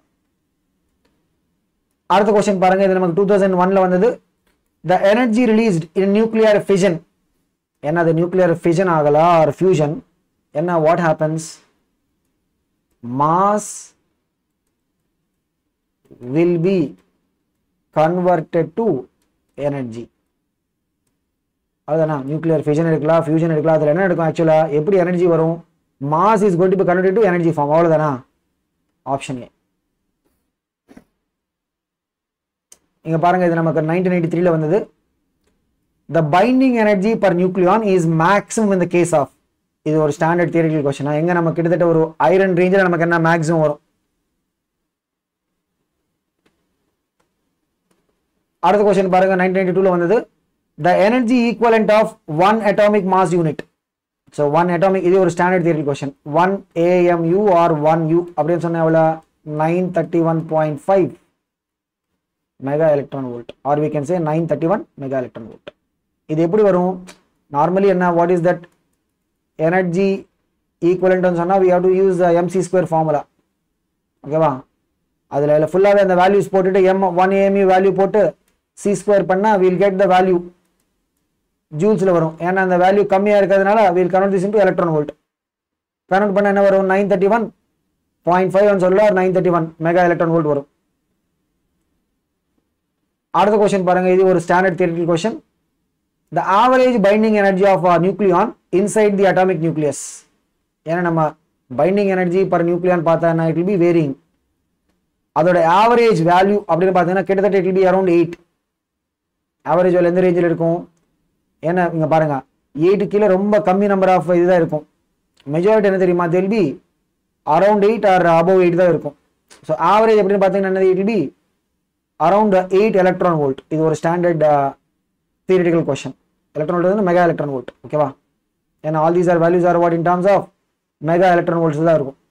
அடுத்த கொஸ்டின் பாருங்க இது நமக்கு டூ தௌசண்ட் ஒன்ல வந்தது the energy released in nuclear fission என்ன அது நியூக்ளியர் ஃபிஷன் ஆகலா ஆர் ஃபியூஷன் என்ன what happens mass will be converted to energy அதுதானா நியூக்ளியர் ஃபிஷன் எடுக்கலாம் ஃபியூஷன் எடுக்கலாம் அதில் என்ன எடுக்கும் ஆக்சுவலாக எப்படி எனர்ஜி வரும் mass is going to be converted to energy form அவ்வளோதானா ஆப்ஷன் ஏ இங்க பாருங்க இது நமக்கு நைன்டீன் எயிட்டி த்ரீல வந்தது the binding energy per nucleon is maximum in the case of இது ஒரு ஸ்டாண்டர்ட் தியரிட்டிக்கல் கொஸ்டின் எங்க நம்ம கிட்டத்தட்ட ஒரு ஐரன் ரேஞ்சில் நமக்கு என்ன மேக்ஸிமம் வரும் அடுத்த கொஸ்டின் பாருங்க நைன்டீன் நைன்டி டூல வந்தது the energy equivalent of one atomic mass unit so one atomic இது ஒரு standard theoretical question one AMU or one u அப்படின்னு சொன்ன எவ்வளோ nine thirty one point five mega electron volt or we can say nine thirty one mega electron volt இது எப்படி வரும் normally என்ன what is that energy ஈக்குவலன்ட்னு சொன்னால் we have to use MC square formula ஓகேவா அதில் ஃபுல்லாகவே அந்த வேல்யூஸ் போட்டுட்டு எம் ஒன் ஏஎம்யூ வேல்யூ போட்டு சி ஸ்கொயர் பண்ணால் வில் கெட் த வேல்யூ ஜூல்ஸில் வரும் ஏன்னா அந்த வேல்யூ கம்மியாக இருக்கிறதுனால will convert this into electron volt convert பண்ண என்ன வரும் nine thirty one point five சொல்ல nine thirty one mega electron volt வரும் அடுத்த கொஸ்டின் பாருங்க இது ஒரு standard theoretical question the average binding energy of nucleon inside the atomic nucleus ஏன்னா நம்ம பைண்டிங் எனர்ஜி பர் நியூக்ளியான் பார்த்தா இட் வில் பி வேரிங் அதோட ஆவரேஜ் வேல்யூ அப்படின்னு பார்த்தீங்கன்னா கிட்டத்தட்ட it will be around eight average value எந்த ரேஞ்சில் இருக்கும் ஏன்னா இங்கே பாருங்க எயிட்டு கீழே ரொம்ப கம்மி நம்பர் ஆஃப் இதுதான் இருக்கும் மெஜாரிட்டி என்ன தெரியுமா they'll be around eight or above eight தான் இருக்கும் ஸோ ஆவரேஜ் அப்படின்னு பார்த்தீங்கன்னா it will be around eight electron volt இது ஒரு standard theoretical question electron volt வந்து மெகா எலக்ட்ரான் வோல்ட் ஓகேவா ஏன்னா all these are values are what in terms of mega electron volts தான் இருக்கும்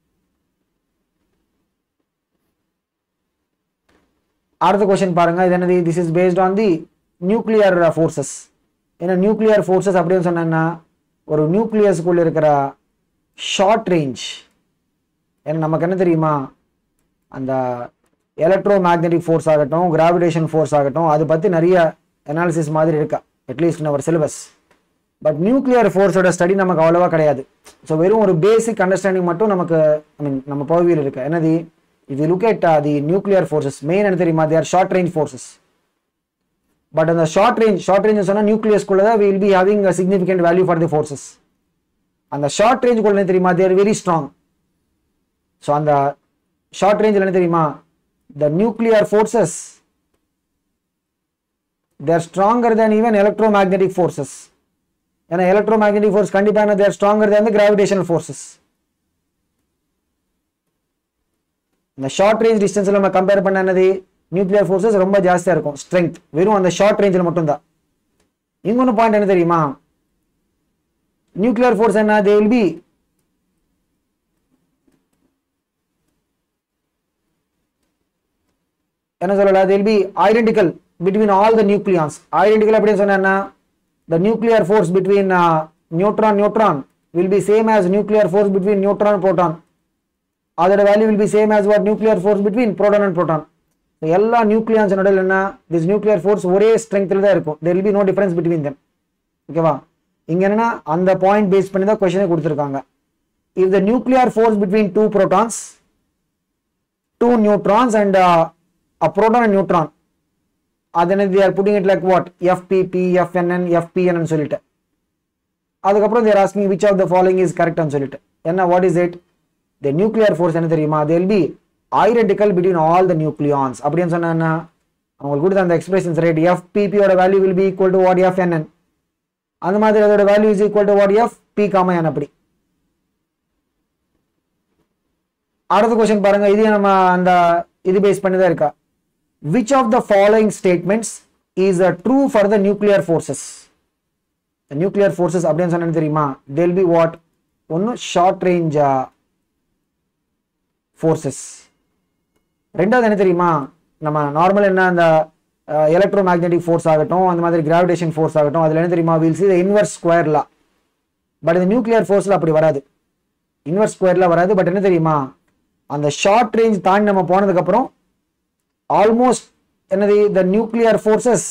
அடுத்த கொஸ்டின் பாருங்க இது என்னது this is based on the nuclear forces ஏன்னா நியூக்ளியர் ஃபோர்ஸஸ் அப்படின்னு சொன்னா ஒரு நியூக்ளியஸ்க்குள்ள இருக்கிற ஷார்ட் ரேஞ்ச் ஏன்னா நமக்கு என்ன தெரியுமா அந்த எலக்ட்ரோ மேக்னெட்டிக் ஃபோர்ஸ் ஆகட்டும் கிராவிடேஷன் ஃபோர்ஸ் ஆகட்டும் அதை பற்றி நிறைய அனாலிசிஸ் மாதிரி இருக்கா at least in our syllabus but nuclear ஃபோர்ஸோட ஸ்டடி நமக்கு அவ்வளோவா கிடையாது ஸோ வெறும் ஒரு பேசிக் அண்டர்ஸ்டாண்டிங் மட்டும் நமக்கு ஐ மீன் நம்ம பகுதியில் இருக்கு என்னது இது look at the nuclear forces main என்ன தெரியுமா they're short range forces but அந்த ஷார்ட் ரேஞ்ச் ஷார்ட் ரேஞ்ச் சொன்னால் நியூக்ளியஸ்குள்ள தான் will be having a significant value for the forces அந்த ஷார்ட் ரேஞ்ச் குள்ள என்ன தெரியுமா தேர் வெரி ஸ்ட்ராங் ஸோ அந்த ஷார்ட் ரேஞ்சில் என்ன தெரியுமா the nuclear forces they're stronger than even electro magnetic forces ஏன்னா எலக்ட்ரோ மேக்னெட்டிக் ஃபோர்ஸ் கண்டிப்பாக they're stronger than gravitational forces இந்த ஷார்ட் ரேஞ்ச் டிஸ்டன்ஸில் நம்ம கம்பேர் பண்ண என்னது நியூக்ளியர் ஃபோர்ஸஸ் ரொம்ப ஜாஸ்தியாக இருக்கும் ஸ்ட்ரென்த் வெறும் அந்த ஷார்ட் ரேஞ்சில் மட்டும்தான் இன்னொன்று பாயிண்ட் என்ன தெரியுமா நியூக்ளியர் ஃபோர்ஸ் என்ன தே வில் பி என்ன சொல்லல they will be identical between all the nucleons identical அப்படின்னு சொன்னா the nuclear force between neutron neutron will be same as nuclear force between neutron proton அதோட value will be same as what nuclear force between proton and proton எல்லா nucleons நடுவில் என்ன this nuclear force ஒரே ஸ்ட்ரென்த்தில் தான் இருக்கும் there will be no difference between them ஓகேவா இங்க என்னன்னா அந்த பாயிண்ட் பேஸ் பண்ணி தான் கொஸ்டினே கொடுத்துருக்காங்க if the nuclear force between two protons two neutrons and a proton and neutron அது என்ன they're putting it like what FPP FNN FPN சொல்லிட்டு அதுக்கப்புறம் they're asking which of the following is கரெக்ட்னு சொல்லிட்டு என்ன what is it the nuclear force என்ன தெரியுமா they'll be identical between all the nucleons அப்படின்னு சொன்னா என்ன அவங்களுக்கு கொடுத்த அந்த எக்ஸ்பிரஷன்ஸ் ரைட் எஃபிபியோட value will be equal to what எஃப்என்என் அந்த மாதிரி அதோட value is equal to what F P comma N அப்படி அடுத்த கொஸ்டின் பாருங்க இது நம்ம அந்த இது பேஸ் பண்ணி தான் இருக்கா which of the following statements is a true for the nuclear forces nuclear forces அப்படின்னு சொன்னது தெரியுமா தேல் பி வாட் ஒன்று ஷார்ட் ரேஞ்ச் ஃபோர்ஸஸ் ரெண்டாவது என்ன தெரியுமா நம்ம நார்மல் என்ன அந்த எலக்ட்ரோ மேக்னெட்டிக் ஃபோர்ஸ் ஆகட்டும் அந்த மாதிரி கிராவிடேஷன் ஃபோர்ஸ் ஆகட்டும் அதில் என்ன தெரியுமா வீல் சி இன்வர்ஸ் ஸ்கொயர்லா பட் இந்த நியூக்ளியர் ஃபோர்ஸில் அப்படி வராது இன்வர்ஸ் ஸ்கொயர்ல வராது பட் என்ன தெரியுமா அந்த ஷார்ட் ரேஞ்ச் தாண்டி நம்ம போனதுக்கப்புறம் ஆல்மோஸ்ட் என்னது the nuclear forces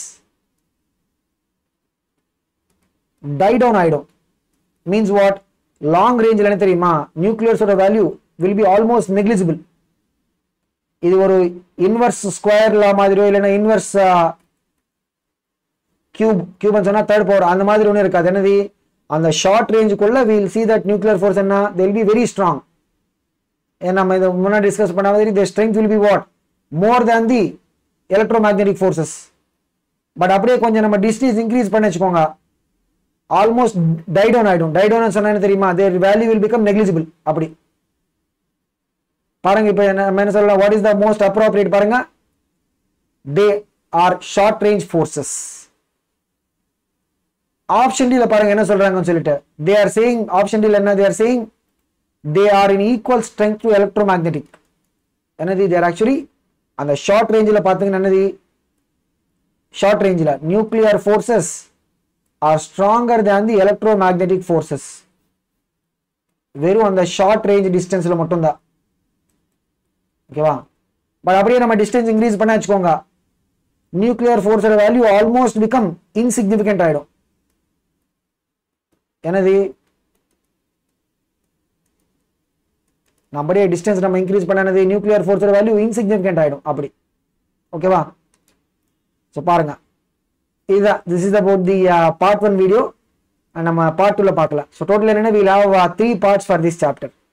die down ஆயிடும் மீன்ஸ் வாட் லாங் ரேஞ்சில் என்ன தெரியுமா நியூக்ளியர்ஸோட value will be almost negligible இது ஒரு இன்வர்ஸ் ஸ்கொயர்ல மாதிரியோ இல்லைன்னா இன்வர்ஸ் கியூப் கியூப்னு சொன்னா தேர்ட் பவர் அந்த மாதிரி ஒன்றும் இருக்காது என்னது அந்த ஷார்ட் ரேஞ்சுக்குள்ள will see that nuclear force என்ன தெல் பி வெரி ஸ்ட்ராங் நம்ம இதை முன்னாடி டிஸ்கஸ் பண்ண மாதிரி the strength will be what more than the electro magnetic forces but அப்படியே கொஞ்சம் நம்ம டிஸ்டன்ஸ் இன்க்ரீஸ் பண்ணி வச்சுக்கோங்க ஆல்மோஸ்ட் டைடவுன் ஆயிடும் டைடவுன் சொன்னா என்ன தெரியுமா their value will become negligible அப்படி பாருங்க இப்போ என்ன நம்ம என்ன சொல்லலாம் what is the most appropriate பாருங்க they are short range forces option டில பாருங்க என்ன சொல்றாங்கன்னு சொல்லிட்டு தே ஆர் சேயிங் ஆப்ஷன் டில என்ன they are saying they are in equal strength to electro magnetic என்னது தேர் ஆக்சுவலி அந்த ஷார்ட் ரேஞ்சில் பார்த்தீங்கன்னா என்னது ஷார்ட் ரேஞ்சில் nuclear forces are stronger than the electro magnetic forces வெறும் அந்த ஷார்ட் ரேஞ்ச் டிஸ்டன்ஸில் மட்டும்தான் ஓகேவா பட் அப்படியே நம்ம டிஸ்டன்ஸ் இன்க்ரீஸ் பண்ண வச்சுக்கோங்க நியூக்ளியர் ஃபோர்ஸோட வேல்யூ ஆல்மோஸ்ட் பிகம் இன்சிக்னிஃபிகண்ட் ஆயிடும் எனது அப்படியே டிஸ்டன்ஸ் நம்ம இன்க்ரீஸ் பண்ணனது நியூக்ளியர் ஃபோர்ஸோட வேல்யூ இன்சிக்னிஃபிகண்ட் ஆயிடும் அப்படி ஓகேவா ஸோ பாருங்க இதுதான் this is about the part one video நம்ம பார்ட் டூல பார்க்கலாம் ஸோ டோட்டல் என்னன்னா we'll have three parts for this chapter